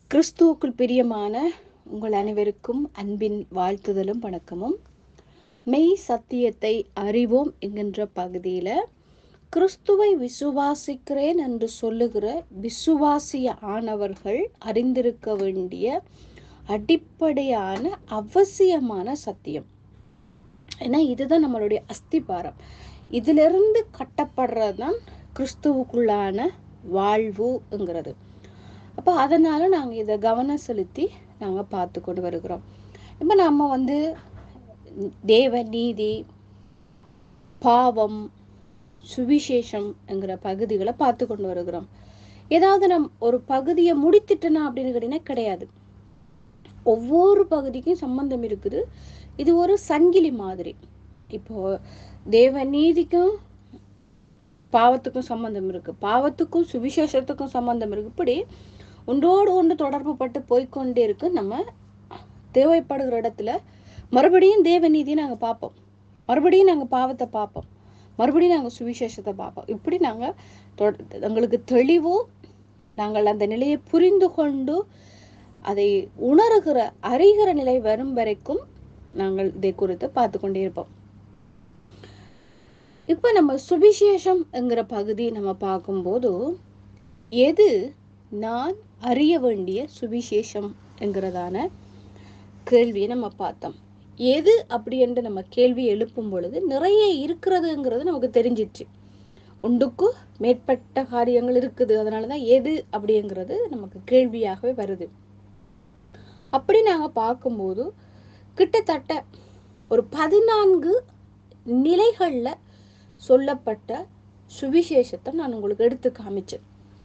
கிறிஸ்துவுக்குள் பிரியமான உங்கள் அனைவருக்கும் அன்பின் வாழ்த்துதலும் வணக்கமும் மெய் சத்தியத்தை அறிவோம் என்கின்ற பகுதியில் கிறிஸ்துவை விசுவாசிக்கிறேன் என்று சொல்லுகிற விசுவாசிய ஆனவர்கள் அறிந்திருக்க வேண்டிய அடிப்படையான அவசியமான சத்தியம் ஏன்னா இதுதான் நம்மளுடைய அஸ்திபாரம் இதிலிருந்து கட்டப்படுறது தான் கிறிஸ்துவுக்குள்ளான வாழ்வுங்கிறது அப்போ அதனால நாங்கள் இதை கவனம் செலுத்தி நாங்கள் பார்த்து கொண்டு வருகிறோம் இப்போ நம்ம வந்து தேவ நீதி பாவம் சுவிசேஷம்ங்கிற பகுதிகளை பார்த்து கொண்டு வருகிறோம் ஏதாவது நம் ஒரு பகுதியை முடித்துட்டனா அப்படின்னு கேட்டீங்கன்னா கிடையாது ஒவ்வொரு பகுதிக்கும் சம்பந்தம் இருக்குது இது ஒரு சங்கிலி மாதிரி இப்போ தேவ நீதிக்கும் பாவத்துக்கும் சம்பந்தம் இருக்கு பாவத்துக்கும் சுவிசேஷத்துக்கும் சம்பந்தம் இருக்கு இப்படி ஒன்றோடு ஒன்று தொடர்பு பட்டு போய்கொண்டே இருக்கு நம்ம தேவைப்படுகிற இடத்துல மறுபடியும் தேவ நீதியை நாங்கள் பார்ப்போம் மறுபடியும் நாங்கள் பாவத்தை பார்ப்போம் மறுபடியும் நாங்கள் சுவிசேஷத்தை பார்ப்போம் இப்படி நாங்கள் எங்களுக்கு தெளிவும் நாங்கள் அந்த நிலையை புரிந்து கொண்டு அதை உணர்கிற அறிகிற நிலை வரும் வரைக்கும் நாங்கள் இதை குறித்து பார்த்து கொண்டே இருப்போம் இப்ப நம்ம சுவிசேஷம்ங்கிற பகுதி நம்ம பார்க்கும்போது எது நான் அறிய வேண்டிய சுவிசேஷம் என்கிறதான கேள்வியை நம்ம பார்த்தோம் எது அப்படி என்று நம்ம கேள்வி எழுப்பும் பொழுது நிறைய இருக்கிறதுங்கிறது நமக்கு தெரிஞ்சிச்சு ஒன்றுக்கு மேற்பட்ட காரியங்கள் இருக்குது அதனாலதான் எது அப்படிங்கிறது நமக்கு கேள்வியாகவே வருது அப்படி நாங்க பார்க்கும்போது கிட்டத்தட்ட ஒரு பதினான்கு நிலைகள்ல சொல்லப்பட்ட சுவிசேஷத்தை நான் உங்களுக்கு எடுத்து காமிச்சேன்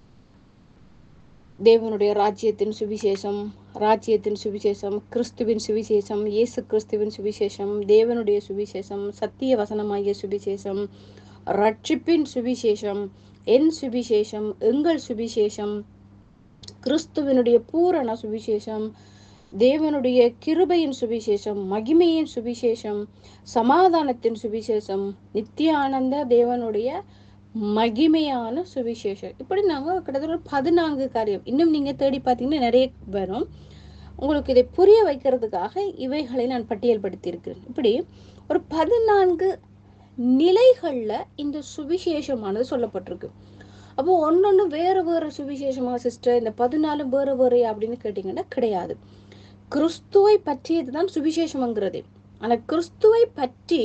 தேவனுடைய ராஜ்யத்தின் சுவிசேஷம் ராஜ்யத்தின் சுவிசேஷம் கிறிஸ்துவின் சுவிசேஷம் இயேசு கிறிஸ்துவின் சுவிசேஷம் தேவனுடைய சுவிசேஷம் சத்திய வசனமாகிய சுவிசேஷம் ரட்சிப்பின் சுவிசேஷம் என் சுவிசேஷம் எங்கள் சுவிசேஷம் கிறிஸ்துவனுடைய பூரண சுவிசேஷம் தேவனுடைய கிருபையின் சுவிசேஷம் மகிமையின் சுவிசேஷம் சமாதானத்தின் சுவிசேஷம் நித்தியானந்த தேவனுடைய மகிமையான சுவிசேஷம் இப்படி நாங்கள் கிட்டத்தட்ட பதினான்கு காரியம் இன்னும் நீங்கள் தேடி பார்த்தீங்கன்னா நிறைய வரும் உங்களுக்கு இதை புரிய வைக்கிறதுக்காக இவைகளை நான் பட்டியல்படுத்தி இருக்கிறேன் இப்படி ஒரு பதினான்கு நிலைகளில் இந்த சுவிசேஷமானது சொல்லப்பட்டிருக்கு அப்போ ஒன்னொன்று வேறு வேறு சுவிசேஷமாக சிஸ்டர் இந்த பதினாலு வேறு வேறு அப்படின்னு கேட்டிங்கன்னா கிடையாது கிறிஸ்துவை பற்றியது தான் சுவிசேஷம்ங்கிறது ஆனால் கிறிஸ்துவை பற்றி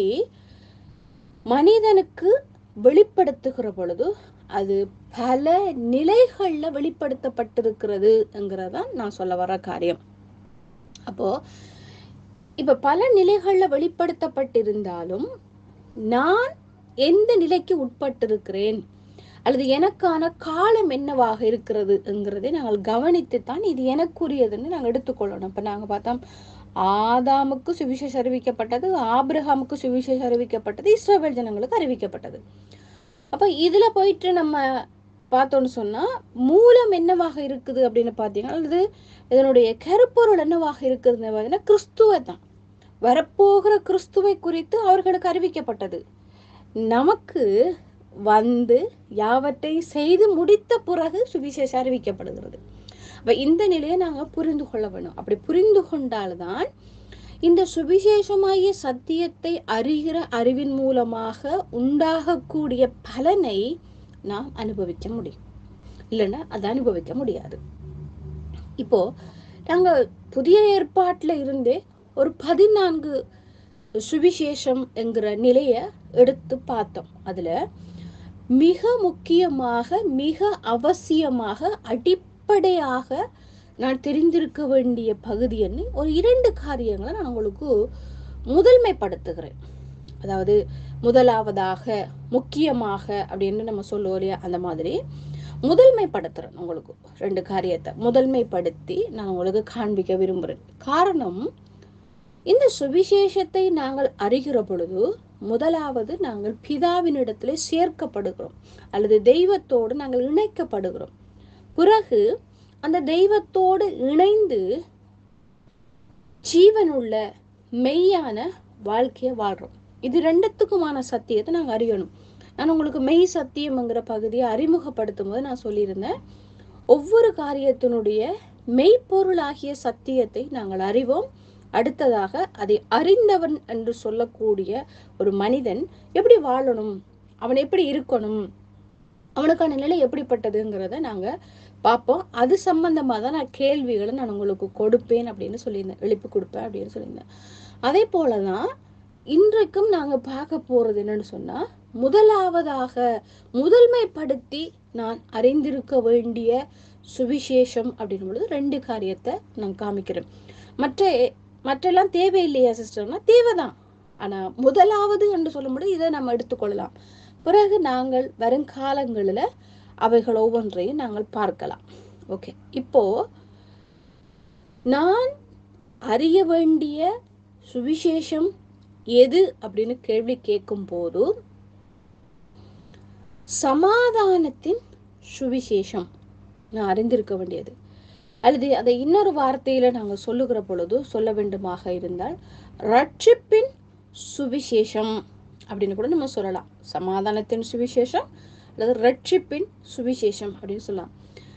மனிதனுக்கு வெளிப்படுத்துகிற பொழுது அது பல நிலைகள்ல வெளிப்படுத்தப்பட்டிருக்கிறதுங்கிறதான் நான் சொல்ல வர காரியம் அப்போ இப்ப பல நிலைகள்ல வெளிப்படுத்தப்பட்டிருந்தாலும் நான் எந்த நிலைக்கு உட்பட்டிருக்கிறேன் அல்லது எனக்கான காலம் என்னவாக இருக்கிறதுங்கிறதை நாங்கள் கவனித்துத்தான் இது எனக்குரியதுன்னு நாங்கள் எடுத்துக்கொள்ளணும் இப்ப நாங்க பார்த்தோம் ஆதாமுக்கு சுவிசேஷம் அறிவிக்கப்பட்டது ஆபிரஹாமுக்கு சுவிசேஷம் அறிவிக்கப்பட்டது இஸ்ரேல் ஜனங்களுக்கு அறிவிக்கப்பட்டது அப்ப இதுல போயிட்டு நம்ம பார்த்தோம்னு சொன்னா மூலம் என்னவாக இருக்குது அப்படின்னு பார்த்தீங்கன்னா அல்லது இதனுடைய கருப்பொருள் என்னவாக இருக்குதுன்னு பார்த்தீங்கன்னா கிறிஸ்துவை தான் வரப்போகிற கிறிஸ்துவை குறித்து அவர்களுக்கு அறிவிக்கப்பட்டது நமக்கு வந்து யாவற்றை செய்து முடித்த பிறகு சுவிசேஷம் அறிவிக்கப்படுகிறது அப்ப இந்த நிலையை நாங்க புரிந்து கொள்ள வேணும் அப்படி புரிந்து கொண்டால்தான் இந்த சுவிசேஷமாகிய சத்தியத்தை அறிகிற அறிவின் மூலமாக உண்டாகக்கூடிய பலனை நாம் அனுபவிக்க முடியும் இல்லைன்னா அதை அனுபவிக்க முடியாது இப்போ நாங்க புதிய ஏற்பாட்டுல இருந்தே ஒரு பதினான்கு சுவிசேஷம் என்கிற நிலைய எடுத்து பார்த்தோம் அதுல மிக முக்கியமாக மிக அவசியமாக அடிப்படையாக நான் தெரிந்திருக்க வேண்டிய பகுதின்னு ஒரு இரண்டு காரியங்களை நான் உங்களுக்கு முதன்மைப்படுத்துகிறேன் அதாவது முதலாவதாக முக்கியமாக அப்படின்னு நம்ம சொல்லுவோம் இல்லையா அந்த மாதிரி முதன்மைப்படுத்துறேன் உங்களுக்கு ரெண்டு காரியத்தை முதன்மைப்படுத்தி நான் உங்களுக்கு காண்பிக்க விரும்புகிறேன் காரணம் இந்த சுவிசேஷத்தை நாங்கள் அறிகிற பொழுது முதலாவது நாங்கள் பிதாவினிடத்திலே சேர்க்கப்படுகிறோம் அல்லது தெய்வத்தோடு நாங்கள் இணைக்கப்படுகிறோம் பிறகு அந்த தெய்வத்தோடு இணைந்து ஜீவனுள்ள மெய்யான வாழ்க்கையை வாழ்றோம் இது ரெண்டுத்துக்குமான சத்தியத்தை நாங்கள் அறியணும் நான் உங்களுக்கு மெய் சத்தியம்ங்கிற பகுதியை அறிமுகப்படுத்தும் போது நான் சொல்லியிருந்தேன் ஒவ்வொரு காரியத்தினுடைய மெய்ப்பொருளாகிய சத்தியத்தை நாங்கள் அறிவோம் அடுத்ததாக அதை அறிந்தவன் என்று சொல்லக்கூடிய ஒரு மனிதன் எப்படி வாழணும் அவன் எப்படி இருக்கணும் அவனுக்கான நிலை எப்படிப்பட்டதுங்கிறத நாங்க பார்ப்போம் அது சம்பந்தமா தான் நான் கேள்விகளை நான் உங்களுக்கு கொடுப்பேன் அப்படின்னு சொல்லியிருந்தேன் எழுப்பி கொடுப்பேன் அப்படின்னு சொல்லியிருந்தேன் அதே போலதான் இன்றைக்கும் நாங்க பார்க்க போறது என்னன்னு சொன்னா முதலாவதாக முதன்மைப்படுத்தி நான் அறிந்திருக்க வேண்டிய சுவிசேஷம் அப்படின்னும் பொழுது ரெண்டு காரியத்தை நான் காமிக்கிறேன் மற்ற மற்றெல்லாம் தேவையில்லையா சிஸ்டர்னா தேவைதான் ஆனா முதலாவது என்று சொல்லும்போது இதை நம்ம எடுத்துக்கொள்ளலாம் பிறகு நாங்கள் வருங்காலங்களில் அவைகள் ஒவ்வொன்றையும் நாங்கள் பார்க்கலாம் ஓகே இப்போ நான் அறிய வேண்டிய சுவிசேஷம் எது அப்படின்னு கேள்வி கேட்கும் போது சமாதானத்தின் சுவிசேஷம் நான் அறிந்திருக்க வேண்டியது அல்லது அதை இன்னொரு வார்த்தையில நாங்க சொல்லுகிற பொழுது சொல்ல வேண்டுமாக இருந்தால் ரட்சிப்பின் சுவிசேஷம் அப்படின்னு கூட நம்ம சொல்லலாம் சமாதானத்தின் சுவிசேஷம் அல்லது ரட்சிப்பின் சுவிசேஷம் அப்படின்னு சொல்லலாம்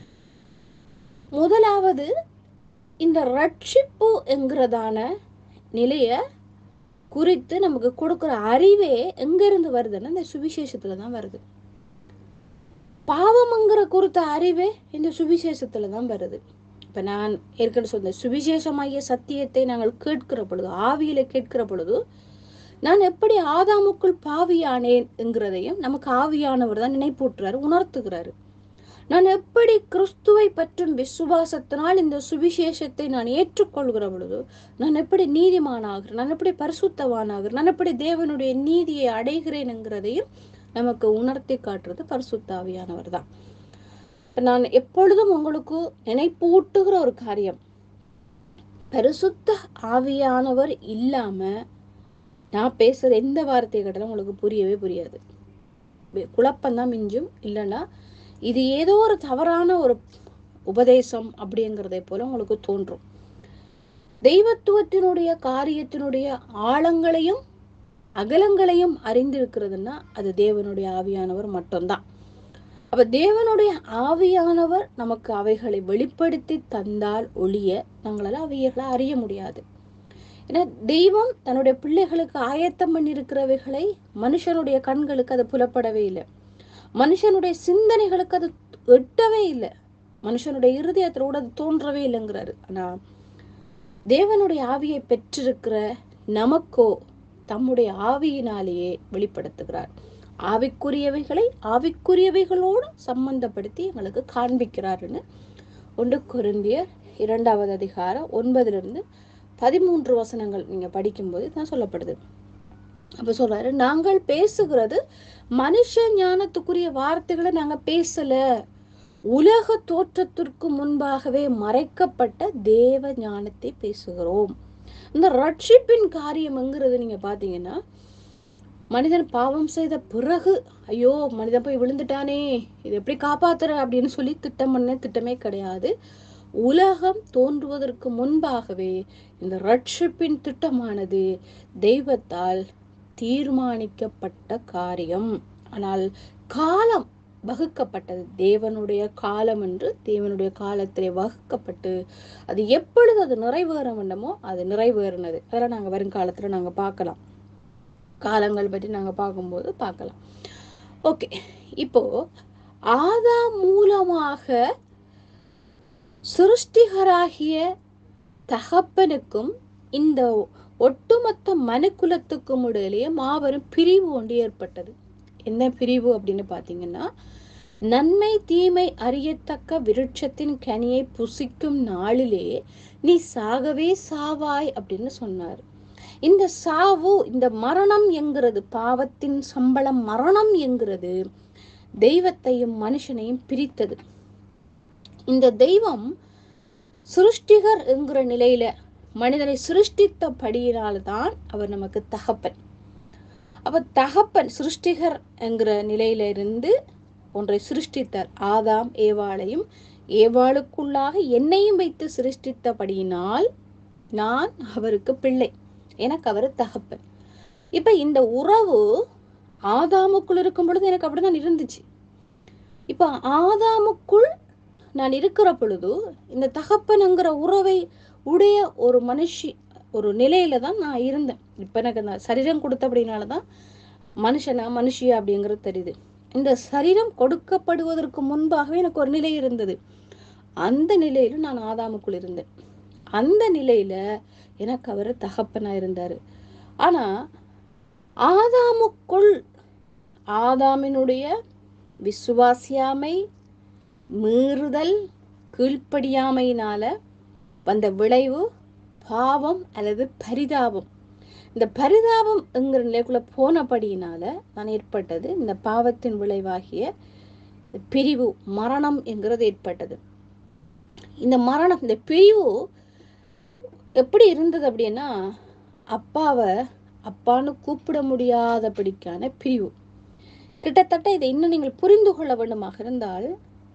முதலாவது இந்த ரட்சிப்பு என்கிறதான நிலைய குறித்து நமக்கு கொடுக்கிற அறிவே எங்க இருந்து வருதுன்னா இந்த சுவிசேஷத்துல தான் வருது பாவம்ங்கிற குறித்த அறிவே இந்த சுவிசேஷத்துல தான் வருது இப்ப நான் ஏற்கனவே சொன்ன சுவிசேஷமாகிய சத்தியத்தை நாங்கள் கேட்கிற பொழுது ஆவியில கேட்கிற பொழுது நான் எப்படி ஆதாமுக்குள் பாவியானேன் என்கிறதையும் நமக்கு ஆவியானவர் தான் நினைப்பூட்டுறாரு உணர்த்துகிறாரு நான் எப்படி கிறிஸ்துவை பற்றும் விசுவாசத்தினால் இந்த சுவிசேஷத்தை நான் ஏற்றுக்கொள்கிற பொழுது நான் எப்படி நீதிமானாகிறேன் நான் எப்படி பரிசுத்தவானாகிறேன் நான் எப்படி தேவனுடைய நீதியை அடைகிறேன் என்கிறதையும் நமக்கு உணர்த்தி காட்டுறது பரிசுத்தாவியானவர் தான் நான் எப்பொழுதும் உங்களுக்கு நினைப்பூட்டுகிற ஒரு காரியம் பரிசுத்த ஆவியானவர் இல்லாம நான் பேசுற எந்த வார்த்தை கேட்டாலும் உங்களுக்கு புரியவே புரியாது குழப்பம்தான் மிஞ்சும் இல்லைன்னா இது ஏதோ ஒரு தவறான ஒரு உபதேசம் அப்படிங்கிறதை போல உங்களுக்கு தோன்றும் தெய்வத்துவத்தினுடைய காரியத்தினுடைய ஆழங்களையும் அகலங்களையும் அறிந்திருக்கிறதுன்னா அது தேவனுடைய ஆவியானவர் மட்டும்தான் அப்ப தேவனுடைய ஆவியானவர் நமக்கு அவைகளை வெளிப்படுத்தி தந்தால் ஒழிய நம்மளால அவைகளை அறிய முடியாது ஏன்னா தெய்வம் தன்னுடைய பிள்ளைகளுக்கு ஆயத்தம் பண்ணியிருக்கிறவைகளை மனுஷனுடைய கண்களுக்கு அது புலப்படவே இல்லை மனுஷனுடைய சிந்தனைகளுக்கு அது எட்டவே இல்லை மனுஷனுடைய இருதயத்துல கூட அது தோன்றவே இல்லைங்கிறாரு ஆனா தேவனுடைய ஆவியை பெற்றிருக்கிற நமக்கோ தம்முடைய ஆவியினாலேயே வெளிப்படுத்துகிறார் ஆவிக்குரியவைகளை ஆவிக்குரியவைகளோடு சம்பந்தப்படுத்தி எங்களுக்கு காண்பிக்கிறாருன்னு ஒன்று குருந்தியர் இரண்டாவது அதிகாரம் ஒன்பதுல இருந்து பதிமூன்று வசனங்கள் நீங்க படிக்கும்போது தான் சொல்லப்படுது அப்ப சொல்றாரு நாங்கள் பேசுகிறது மனுஷ ஞானத்துக்குரிய வார்த்தைகளை நாங்க பேசல உலக தோற்றத்திற்கு முன்பாகவே மறைக்கப்பட்ட தேவ ஞானத்தை பேசுகிறோம் இந்த ரட்சிப்பின் காரியம்ங்கிறது நீங்க பாத்தீங்கன்னா மனிதன் பாவம் செய்த பிறகு ஐயோ மனிதன் போய் விழுந்துட்டானே இது எப்படி காப்பாத்துற அப்படின்னு சொல்லி திட்டம் பண்ண திட்டமே கிடையாது உலகம் தோன்றுவதற்கு முன்பாகவே இந்த ரட்சிப்பின் திட்டமானது தெய்வத்தால் தீர்மானிக்கப்பட்ட காரியம் ஆனால் காலம் வகுக்கப்பட்டது தேவனுடைய காலம் என்று தேவனுடைய காலத்திலே வகுக்கப்பட்டு அது எப்பொழுது அது நிறைவேற வேண்டுமோ அது நிறைவேறினது அதெல்லாம் நாங்க வருங்காலத்துல நாங்க பார்க்கலாம் காலங்கள் பற்றி நாங்க பார்க்கும்போது பார்க்கலாம் ஓகே இப்போ ஆதா மூலமாக சிருஷ்டிகராகிய தகப்பனுக்கும் இந்த ஒட்டுமொத்த மனுக்குலத்துக்கும் இடையிலேயே மாபெரும் பிரிவு ஒன்று ஏற்பட்டது என்ன பிரிவு அப்படின்னு பாத்தீங்கன்னா நன்மை தீமை அறியத்தக்க விருட்சத்தின் கனியை புசிக்கும் நாளிலே நீ சாகவே சாவாய் அப்படின்னு சொன்னார் இந்த சாவு இந்த மரணம் என்கிறது பாவத்தின் சம்பளம் மரணம் என்கிறது தெய்வத்தையும் மனுஷனையும் பிரித்தது இந்த தெய்வம் சிருஷ்டிகர் என்கிற நிலையில மனிதனை சிருஷ்டித்தபடியினால்தான் அவர் நமக்கு தகப்பன் அப்ப தகப்பன் சிருஷ்டிகர் என்கிற நிலையில இருந்து ஒன்றை சிருஷ்டித்தார் ஆதாம் ஏவாளையும் ஏவாளுக்குள்ளாக என்னையும் வைத்து சிருஷ்டித்தபடியினால் நான் அவருக்கு பிள்ளை எனக்கு அவர் தகப்பன் இப்ப இந்த உறவு ஆதாமுக்குள் இருக்கும் பொழுது எனக்கு அப்படிதான் இருந்துச்சு இப்ப ஆதாமுக்குள் நான் இருக்கிற பொழுது இந்த தகப்பனுங்கிற உறவை உடைய ஒரு மனுஷி ஒரு நிலையில தான் நான் இருந்தேன் இப்ப எனக்கு அந்த சரீரம் கொடுத்தபடினால தான் மனுஷனா மனுஷியா அப்படிங்கிறது தெரியுது இந்த சரீரம் கொடுக்கப்படுவதற்கு முன்பாகவே எனக்கு ஒரு நிலை இருந்தது அந்த நிலையில நான் ஆதாமுக்குள் இருந்தேன் அந்த நிலையில எனக்கு அவர் தகப்பனா இருந்தாரு ஆனா ஆதாமுக்குள் ஆதாமினுடைய விசுவாசியாமை மீறுதல் கீழ்ப்படியாமையினால வந்த விளைவு பாவம் அல்லது பரிதாபம் இந்த பரிதாபம் என்கிற நிலைக்குள்ள போனபடியினால நான் ஏற்பட்டது இந்த பாவத்தின் விளைவாகிய பிரிவு மரணம் என்கிறது ஏற்பட்டது இந்த மரணம் இந்த பிரிவு எப்படி இருந்தது அப்படின்னா அப்பாவை அப்பான்னு கூப்பிட முடியாதபடிக்கான பிரிவு கிட்டத்தட்ட இதை இன்னும் நீங்கள் புரிந்து கொள்ள வேண்டுமாக இருந்தால்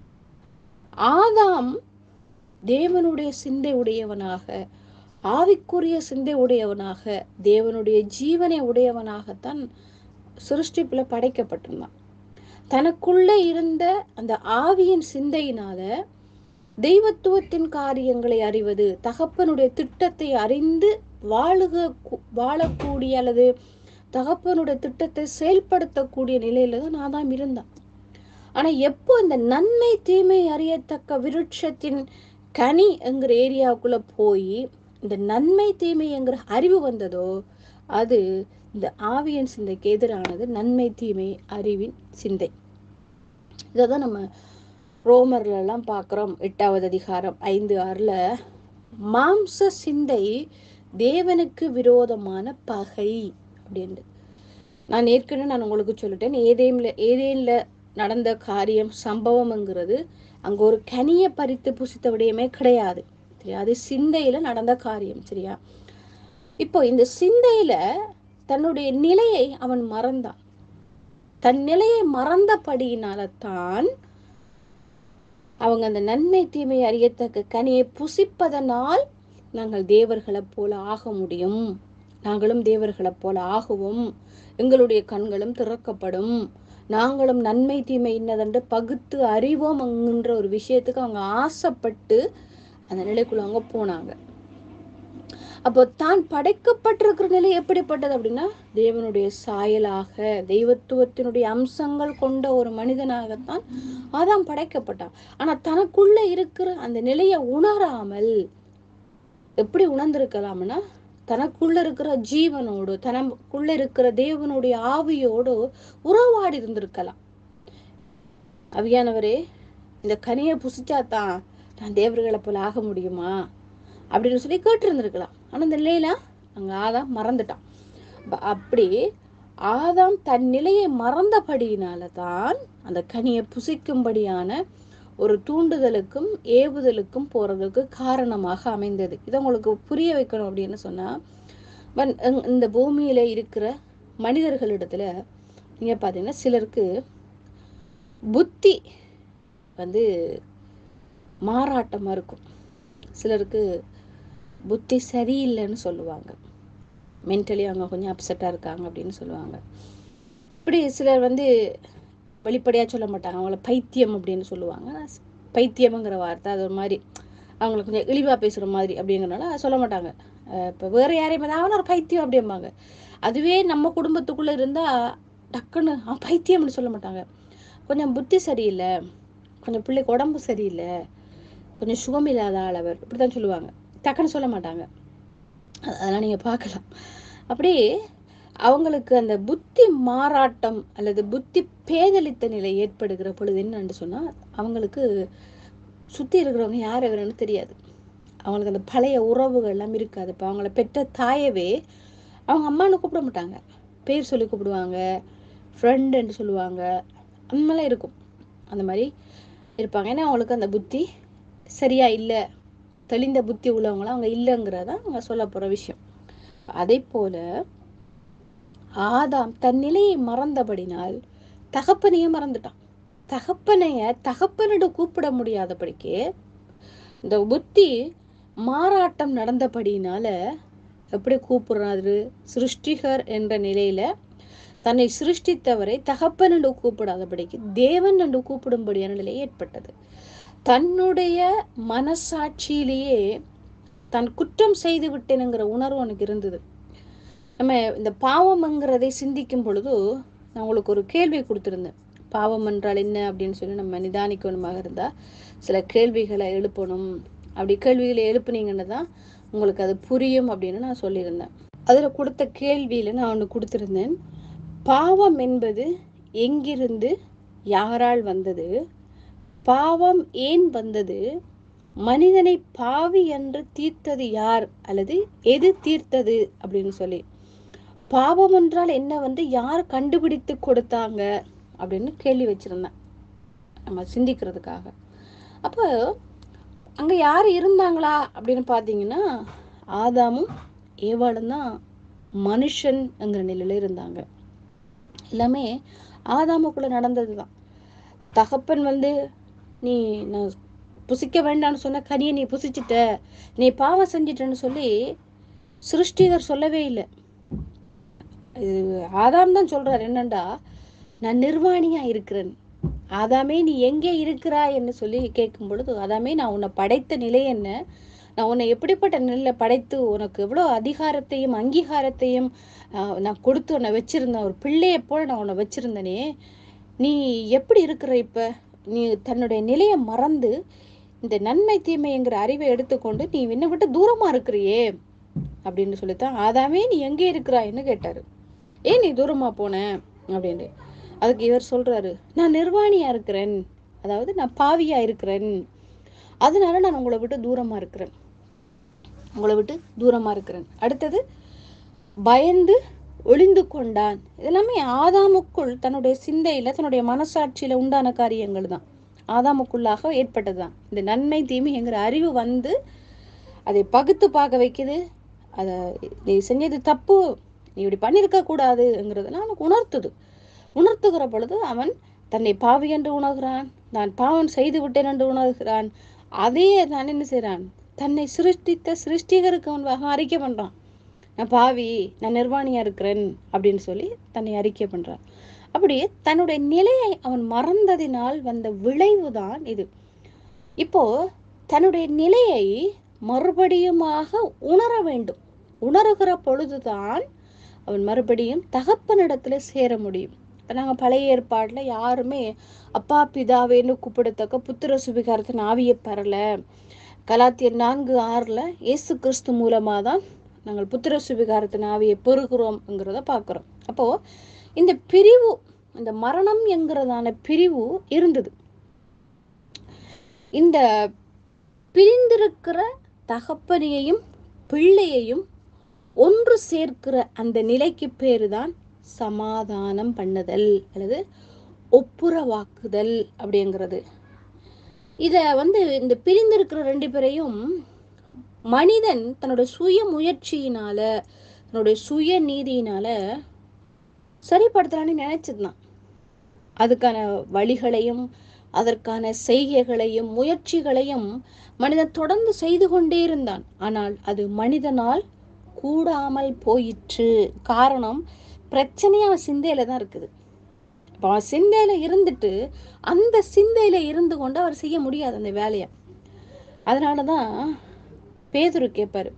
ஆதாம் தேவனுடைய சிந்தை உடையவனாக ஆவிக்குரிய சிந்தை உடையவனாக தேவனுடைய ஜீவனை உடையவனாகத்தான் சிருஷ்டிப்புல படைக்கப்பட்டிருந்தான் தனக்குள்ள இருந்த அந்த ஆவியின் சிந்தையினால தெய்வத்துவத்தின் காரியங்களை அறிவது தகப்பனுடைய திட்டத்தை அறிந்து வாழுக கு- வாழக்கூடிய அல்லது தகப்பனுடைய திட்டத்தை செயல்படுத்தக்கூடிய நிலையில தான் ஆதாம் இருந்தான் ஆனா எப்போ இந்த நன்மை தீமை அறியத்தக்க விருட்சத்தின் கனி என்கிற ஏரியாவுக்குள்ள போய் இந்த நன்மை தீமை என்கிற அறிவு வந்ததோ அது இந்த ஆவியன் சிந்தைக்கு எதிரானது நன்மை தீமை அறிவின் சிந்தை இதைதான் நம்ம ரோமர்ல எல்லாம் பார்க்கிறோம் எட்டாவது அதிகாரம் ஐந்து ஆறுல மாம்ச சிந்தை தேவனுக்கு விரோதமான பகை அப்படின்னு நான் ஏற்கனவே நான் உங்களுக்கு சொல்லிட்டேன் ஏதேன்ல ஏதேன்ல நடந்த காரியம் சம்பவம்ங்கிறது அங்க ஒரு கனிய பறித்து புசித்த விடயமே கிடையாது சரியா அது சிந்தையில நடந்த காரியம் சரியா இப்போ இந்த சிந்தையில தன்னுடைய நிலையை அவன் மறந்தான் தன் நிலையை மறந்தபடியினால தான் அவங்க அந்த நன்மை தீமை அறியத்தக்க கனியை புசிப்பதனால் நாங்கள் தேவர்களைப் போல ஆக முடியும் நாங்களும் தேவர்களைப் போல ஆகுவோம் எங்களுடைய கண்களும் திறக்கப்படும் நாங்களும் நன்மை தீமை இன்னதென்று பகுத்து அறிவோம் என்கின்ற ஒரு விஷயத்துக்கு அவங்க ஆசைப்பட்டு அந்த நிலைக்குள்ள அவங்க போனாங்க அப்போ தான் படைக்கப்பட்டிருக்கிற நிலை எப்படிப்பட்டது அப்படின்னா தேவனுடைய சாயலாக தெய்வத்துவத்தினுடைய அம்சங்கள் கொண்ட ஒரு மனிதனாகத்தான் ஆதாம் படைக்கப்பட்டான் ஆனா தனக்குள்ள இருக்கிற அந்த நிலையை உணராமல் எப்படி உணர்ந்திருக்கலாம்னா தனக்குள்ள இருக்கிற ஜீவனோடு தனக்குள்ள இருக்கிற தேவனுடைய ஆவியோடு உறவாடி இருந்திருக்கலாம் அவியானவரே இந்த கனியை புசிச்சாதான் நான் தேவர்களை போல ஆக முடியுமா அப்படின்னு சொல்லி கேட்டு இருந்திருக்கலாம் ஆனா இந்த நிலையில அங்க ஆதாம் மறந்துட்டான் அப்ப அப்படி ஆதாம் தன் நிலையை மறந்தபடியினால தான் அந்த கனியை புசிக்கும்படியான ஒரு தூண்டுதலுக்கும் ஏவுதலுக்கும் போறதுக்கு காரணமாக அமைந்தது இதை உங்களுக்கு புரிய வைக்கணும் அப்படின்னு சொன்னா வன்- இந்த- இந்த பூமியில இருக்கிற மனிதர்களிடத்துல நீங்க பாத்தீங்கன்னா சிலருக்கு புத்தி வந்து மாறாட்டமா இருக்கும் சிலருக்கு புத்தி சரியில்லைன்னு சொல்லுவாங்க மென்டலி அவங்க கொஞ்சம் அப்செட்டாக இருக்காங்க அப்படின்னு சொல்லுவாங்க இப்படி சிலர் வந்து வெளிப்படையாக சொல்ல மாட்டாங்க அவங்கள பைத்தியம் அப்படின்னு சொல்லுவாங்க பைத்தியம்ங்கிற வார்த்தை அது ஒரு மாதிரி அவங்கள கொஞ்சம் இழிவாக பேசுகிற மாதிரி அப்படிங்கிறனால சொல்ல மாட்டாங்க இப்போ வேறு யாரையும் அவன ஒரு பைத்தியம் அப்படிம்பாங்க அதுவே நம்ம குடும்பத்துக்குள்ளே இருந்தால் டக்குன்னு அவன் பைத்தியம்னு சொல்ல மாட்டாங்க கொஞ்சம் புத்தி சரியில்லை கொஞ்சம் பிள்ளைக்கு உடம்பு சரியில்லை கொஞ்சம் சுகம் இல்லாத ஆள் அவர் இப்படி தான் சொல்லுவாங்க டக்குன்னு சொல்ல மாட்டாங்க அ- அதெல்லாம் நீங்கள் பார்க்கலாம் அப்படி அவங்களுக்கு அந்த புத்தி மாறாட்டம் அல்லது புத்தி பேதலித்த நிலை ஏற்படுகிற பொழுது என்னன்னு சொன்னா அவங்களுக்கு சுத்தி இருக்கிறவங்க யார் எவருன்னு தெரியாது அவங்களுக்கு அந்த பழைய உறவுகள் எல்லாம் இருக்காது இப்போ அவங்கள பெற்ற தாயவே அவங்க அம்மான்னு கூப்பிட மாட்டாங்க பேர் சொல்லி கூப்பிடுவாங்க ஃப்ரெண்டுன்னு சொல்லுவாங்க அந்த மாதிரிலாம் இருக்கும் அந்த மாதிரி இருப்பாங்க ஏன்னா அவங்களுக்கு அந்த புத்தி சரியா இல்லை தெளிந்த புத்தி உள்ளவங்களாம் அவங்க இல்லைங்கிறதா அவங்க சொல்ல போற விஷயம் அதே போல ஆதாம் தன் நிலையை மறந்தபடினால் தகப்பனையே மறந்துட்டான் தகப்பனைய தகப்பனிடம் கூப்பிட முடியாதபடிக்கு இந்த புத்தி மாறாட்டம் நடந்தபடியினால எப்படி கூப்பிடுறாரு சிருஷ்டிகர் என்ற நிலையில தன்னை சிருஷ்டித்தவரை தகப்பன் என்று கூப்பிடாதபடிக்கு தேவன் என்று கூப்பிடும்படியான நிலை ஏற்பட்டது தன்னுடைய மனசாட்சியிலேயே தான் குற்றம் செய்து விட்டேனுங்கிற உணர்வு எனக்கு இருந்தது நம்ம இந்த பாவம்ங்கிறதை சிந்திக்கும் பொழுது நான் உங்களுக்கு ஒரு கேள்வி கொடுத்துருந்தேன் பாவம் என்றால் என்ன அப்படின்னு சொல்லி நம்ம நிதானிக்கணுமாக இருந்தால் சில கேள்விகளை எழுப்பணும் அப்படி கேள்விகளை எழுப்புனீங்கன்னு தான் உங்களுக்கு அது புரியும் அப்படின்னு நான் சொல்லியிருந்தேன் அதில் கொடுத்த கேள்வியில் நான் ஒன்று கொடுத்துருந்தேன் பாவம் என்பது எங்கிருந்து யாரால் வந்தது பாவம் ஏன் வந்தது மனிதனை பாவி என்று தீர்த்தது யார் அல்லது எது தீர்த்தது அப்படின்னு சொல்லி பாவம் என்றால் என்ன வந்து யார் கண்டுபிடித்து கொடுத்தாங்க அப்படின்னு கேள்வி வச்சிருந்தேன் நம்ம சிந்திக்கிறதுக்காக அப்போ அங்க யார் இருந்தாங்களா அப்படின்னு பார்த்தீங்கன்னா ஆதாமும் ஏவாளும் தான் மனுஷன்ங்கிற நிலையில இருந்தாங்க எல்லாமே ஆதாமுக்குள்ள நடந்தது தான் தகப்பன் வந்து நீ நான் புசிக்க வேண்டாம்னு சொன்ன கனியை நீ புசிச்சிட்ட நீ பாவம் செஞ்சிட்டன்னு சொல்லி சிருஷ்டிகர் சொல்லவே இல்லை இது ஆதாம் தான் சொல்றார் என்னண்டா நான் நிர்வாணியா இருக்கிறேன் ஆதாமே நீ எங்கே இருக்கிறாய் என்று சொல்லி கேட்கும் பொழுது ஆதாமே நான் உன்னை படைத்த நிலை என்ன நான் உன்னை எப்படிப்பட்ட நிலையில படைத்து உனக்கு எவ்வளோ அதிகாரத்தையும் அங்கீகாரத்தையும் ஆஹ், நான் கொடுத்து உன்னை வச்சிருந்தேன் ஒரு பிள்ளையை போல நான் உன்னை வச்சிருந்தனே நீ எப்படி இருக்கிற இப்ப நீ தன்னுடைய நிலையை மறந்து இந்த நன்மை தீமைங்கிற அறிவை எடுத்துக்கொண்டு நீ என்னை விட்டு தூரமா இருக்கிறியே அப்படின்னு சொல்லித்தான் ஆதாமே நீ எங்கே இருக்கிறாய்ன்னு கேட்டாரு ஏன் நீ தூரமா போன அப்படின்னு அதுக்கு இவர் சொல்றாரு நான் நிர்வாணியா இருக்கிறேன் அதாவது நான் பாவியா இருக்கிறேன் அதனால நான் உங்களை விட்டு தூரமா இருக்கிறேன் உங்களை விட்டு தூரமா இருக்கிறேன் அடுத்தது பயந்து ஒளிந்து கொண்டான் இதெல்லாமே ஆதாமுக்குள் தன்னுடைய சிந்தையில தன்னுடைய மனசாட்சியில உண்டான காரியங்கள் தான் ஆதாமுக்குள்ளாக ஏற்பட்டதுதான் இந்த நன்மை தீமை என்கிற அறிவு வந்து அதை பகுத்து பார்க்க வைக்குது அதை நீ செஞ்சது தப்பு நீ இப்படி பண்ணியிருக்க கூடாதுங்கிறதெல்லாம் அவனுக்கு உணர்த்துது உணர்த்துகிற பொழுது அவன் தன்னை பாவி என்று உணர்கிறான் நான் பாவம் செய்து விட்டேன் என்று உணர்கிறான் அதையே நான் என்ன செய்றான் தன்னை சிருஷ்டித்த சிருஷ்டிகருக்கு முன்பாக அறிக்கை பண்றான் நான் பாவி நான் நிர்வாணியா இருக்கிறேன் அப்படின்னு சொல்லி தன்னை அறிக்கை பண்றான் அப்படி தன்னுடைய நிலையை அவன் மறந்ததினால் வந்த விளைவுதான் இது இப்போ தன்னுடைய நிலையை மறுபடியுமாக உணர வேண்டும் உணர்கிற பொழுதுதான் அவன் மறுபடியும் தகப்பனிடத்துல சேர முடியும் இப்ப நாங்க பழைய ஏற்பாடுல யாருமே அப்பா பிதாவேன்னு கூப்பிடத்தக்க புத்திர சுபிகாரத்தின் ஆவியை பெறல கலாத்தியர் நான்கு ஆறுல இயேசு கிறிஸ்து மூலமா தான் நாங்கள் புத்திர சுபிகாரத்தின் ஆவியை பெறுகிறோம்ங்கிறத பார்க்கிறோம் அப்போ இந்த பிரிவு இந்த மரணம் என்கிறதான பிரிவு இருந்தது இந்த பிரிந்திருக்கிற தகப்பனையையும் பிள்ளையையும் ஒன்று சேர்க்கிற அந்த நிலைக்கு பேரு தான் சமாதானம் பண்ணுதல் அல்லது ஒப்புரவாக்குதல் அப்படிங்கிறது இத வந்து இந்த பிரிந்திருக்கிற ரெண்டு பேரையும் மனிதன் தன்னோட சுய முயற்சியினால தன்னுடைய சுய நீதியினால சரிப்படுத்தலான்னு நினைச்சிருந்தான் அதுக்கான வழிகளையும் அதற்கான செய்கைகளையும் முயற்சிகளையும் மனிதன் தொடர்ந்து செய்து கொண்டே இருந்தான் ஆனால் அது மனிதனால் கூடாமல் போயிற்று காரணம் பிரச்சனையே அவன் சிந்தையில தான் இருக்குது அப்ப அவன் சிந்தையில இருந்துட்டு அந்த சிந்தையில இருந்து கொண்டு அவர் செய்ய முடியாது அந்த வேலையை அதனாலதான் பேதுரு கேட்பாரு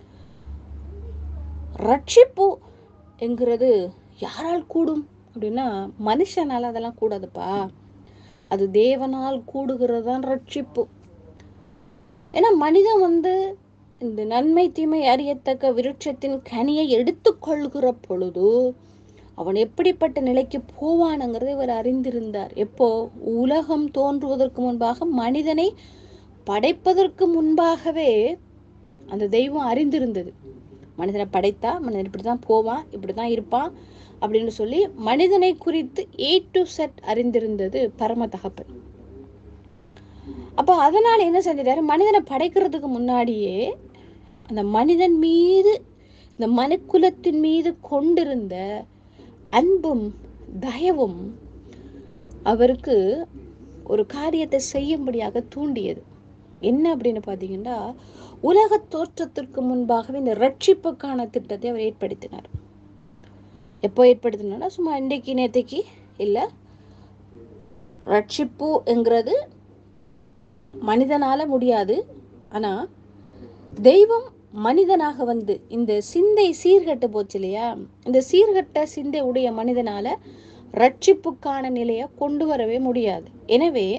ரட்சிப்பு என்கிறது யாரால் கூடும் அப்படின்னா மனுஷனால அதெல்லாம் கூடாதுப்பா அது தேவனால் கூடுகிறதான் ரட்சிப்பு ஏன்னா மனிதன் வந்து இந்த நன்மை தீமை அறியத்தக்க விருட்சத்தின் கனியை எடுத்துக்கொள்கிற பொழுது அவன் எப்படிப்பட்ட நிலைக்கு போவானுங்கிறதை இவர் அறிந்திருந்தார் எப்போ உலகம் தோன்றுவதற்கு முன்பாக மனிதனை படைப்பதற்கு முன்பாகவே அந்த தெய்வம் அறிந்திருந்தது மனிதனை படைத்தா மனிதன் இப்படிதான் போவான் இப்படிதான் இருப்பான் அப்படின்னு சொல்லி மனிதனை குறித்து ஏ டு செட் அறிந்திருந்தது பரம தகப்பன் அப்ப அதனால என்ன செஞ்சிட்டாரு மனிதனை படைக்கிறதுக்கு முன்னாடியே அந்த மனிதன் மீது இந்த மனுக்குலத்தின் மீது கொண்டிருந்த அன்பும் தயவும் அவருக்கு ஒரு காரியத்தை செய்யும்படியாக தூண்டியது என்ன அப்படின்னு பாத்தீங்கன்னா உலக தோற்றத்திற்கு முன்பாகவே இந்த ரட்சிப்புக்கான திட்டத்தை அவர் ஏற்படுத்தினார் எப்போ ஏற்படுத்தினா சும்மா இன்றைக்கு நேத்தைக்கு இல்ல ரட்சிப்பு என்கிறது மனிதனால முடியாது ஆனா தெய்வம் மனிதனாக வந்து இந்த சிந்தை சீர்கெட்டு போச்சு இல்லையா இந்த சீர்கெட்ட சிந்தை உடைய மனிதனால ரட்சிப்புக்கான நிலையை கொண்டு வரவே முடியாது எனவே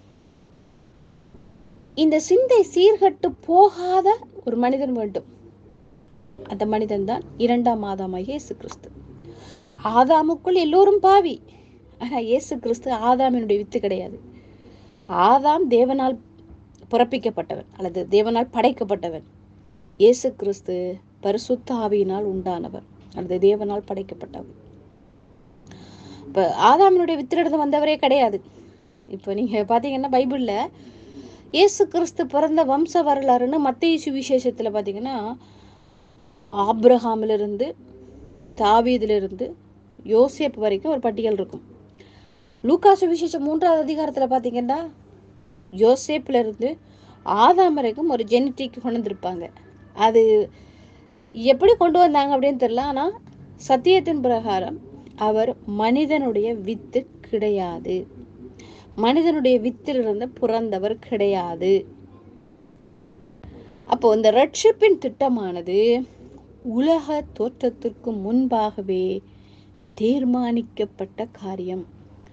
இந்த சிந்தை சீர்கட்டு போகாத ஒரு மனிதன் வேண்டும் அந்த மனிதன் தான் இரண்டாம் ஆதாமாகிய இயேசு கிறிஸ்து ஆதாமுக்குள் எல்லோரும் பாவி ஆனா இயேசு கிறிஸ்து ஆதாமினுடைய வித்து கிடையாது ஆதாம் தேவனால் பிறப்பிக்கப்பட்டவன் அல்லது தேவனால் படைக்கப்பட்டவன் இயேசு கிறிஸ்து பரிசுத்த ஆவியினால் உண்டானவர் அல்லது தேவனால் படைக்கப்பட்டவர் இப்ப ஆதாமினுடைய வித்திலிருந்து வந்தவரே கிடையாது இப்போ நீங்க பாத்தீங்கன்னா பைபிள்ல இயேசு கிறிஸ்து பிறந்த வம்ச வரலாறுன்னு மத்திய சுவிசேஷத்துல பாத்தீங்கன்னா ஆப்ரஹாமிலிருந்து தாவீதிலிருந்து யோசேப் வரைக்கும் ஒரு பட்டியல் இருக்கும் லூக்கா சுவிசேஷம் மூன்றாவது அதிகாரத்துல பாத்தீங்கன்னா யோசேப்ல இருந்து ஆதாம் வரைக்கும் ஒரு ஜெனட்டிக் கொண்டு வந்திருப்பாங்க அது எப்படி கொண்டு வந்தாங்க அப்படின்னு தெரியல ஆனா சத்தியத்தின் பிரகாரம் அவர் மனிதனுடைய வித்து கிடையாது மனிதனுடைய வித்திலிருந்து பிறந்தவர் கிடையாது அப்போ இந்த ரட்சிப்பின் திட்டமானது உலக தோற்றத்திற்கு முன்பாகவே தீர்மானிக்கப்பட்ட காரியம்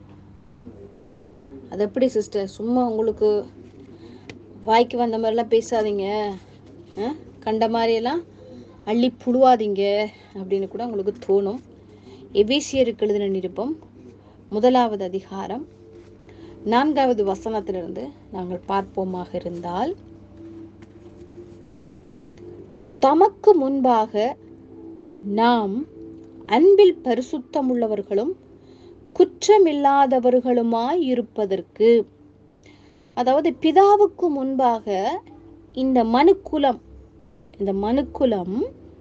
அது எப்படி சிஸ்டர் சும்மா உங்களுக்கு வாய்க்கு வந்த மாதிரிலாம் பேசாதீங்க அஹ், கண்ட மாதிரியெல்லாம் அள்ளி புழுவாதீங்க அப்படின்னு கூட உங்களுக்கு தோணும் எபேசியருக்கு எழுதின நிருப்பம் முதலாவது அதிகாரம் நான்காவது வசனத்திலிருந்து நாங்கள் பார்ப்போமாக இருந்தால் தமக்கு முன்பாக நாம் அன்பில் பரிசுத்தமுள்ளவர்களும் குற்றமில்லாதவர்களுமாய் இருப்பதற்கு அதாவது பிதாவுக்கு முன்பாக இந்த மனுக்குலம் இந்த மனுக்குலம்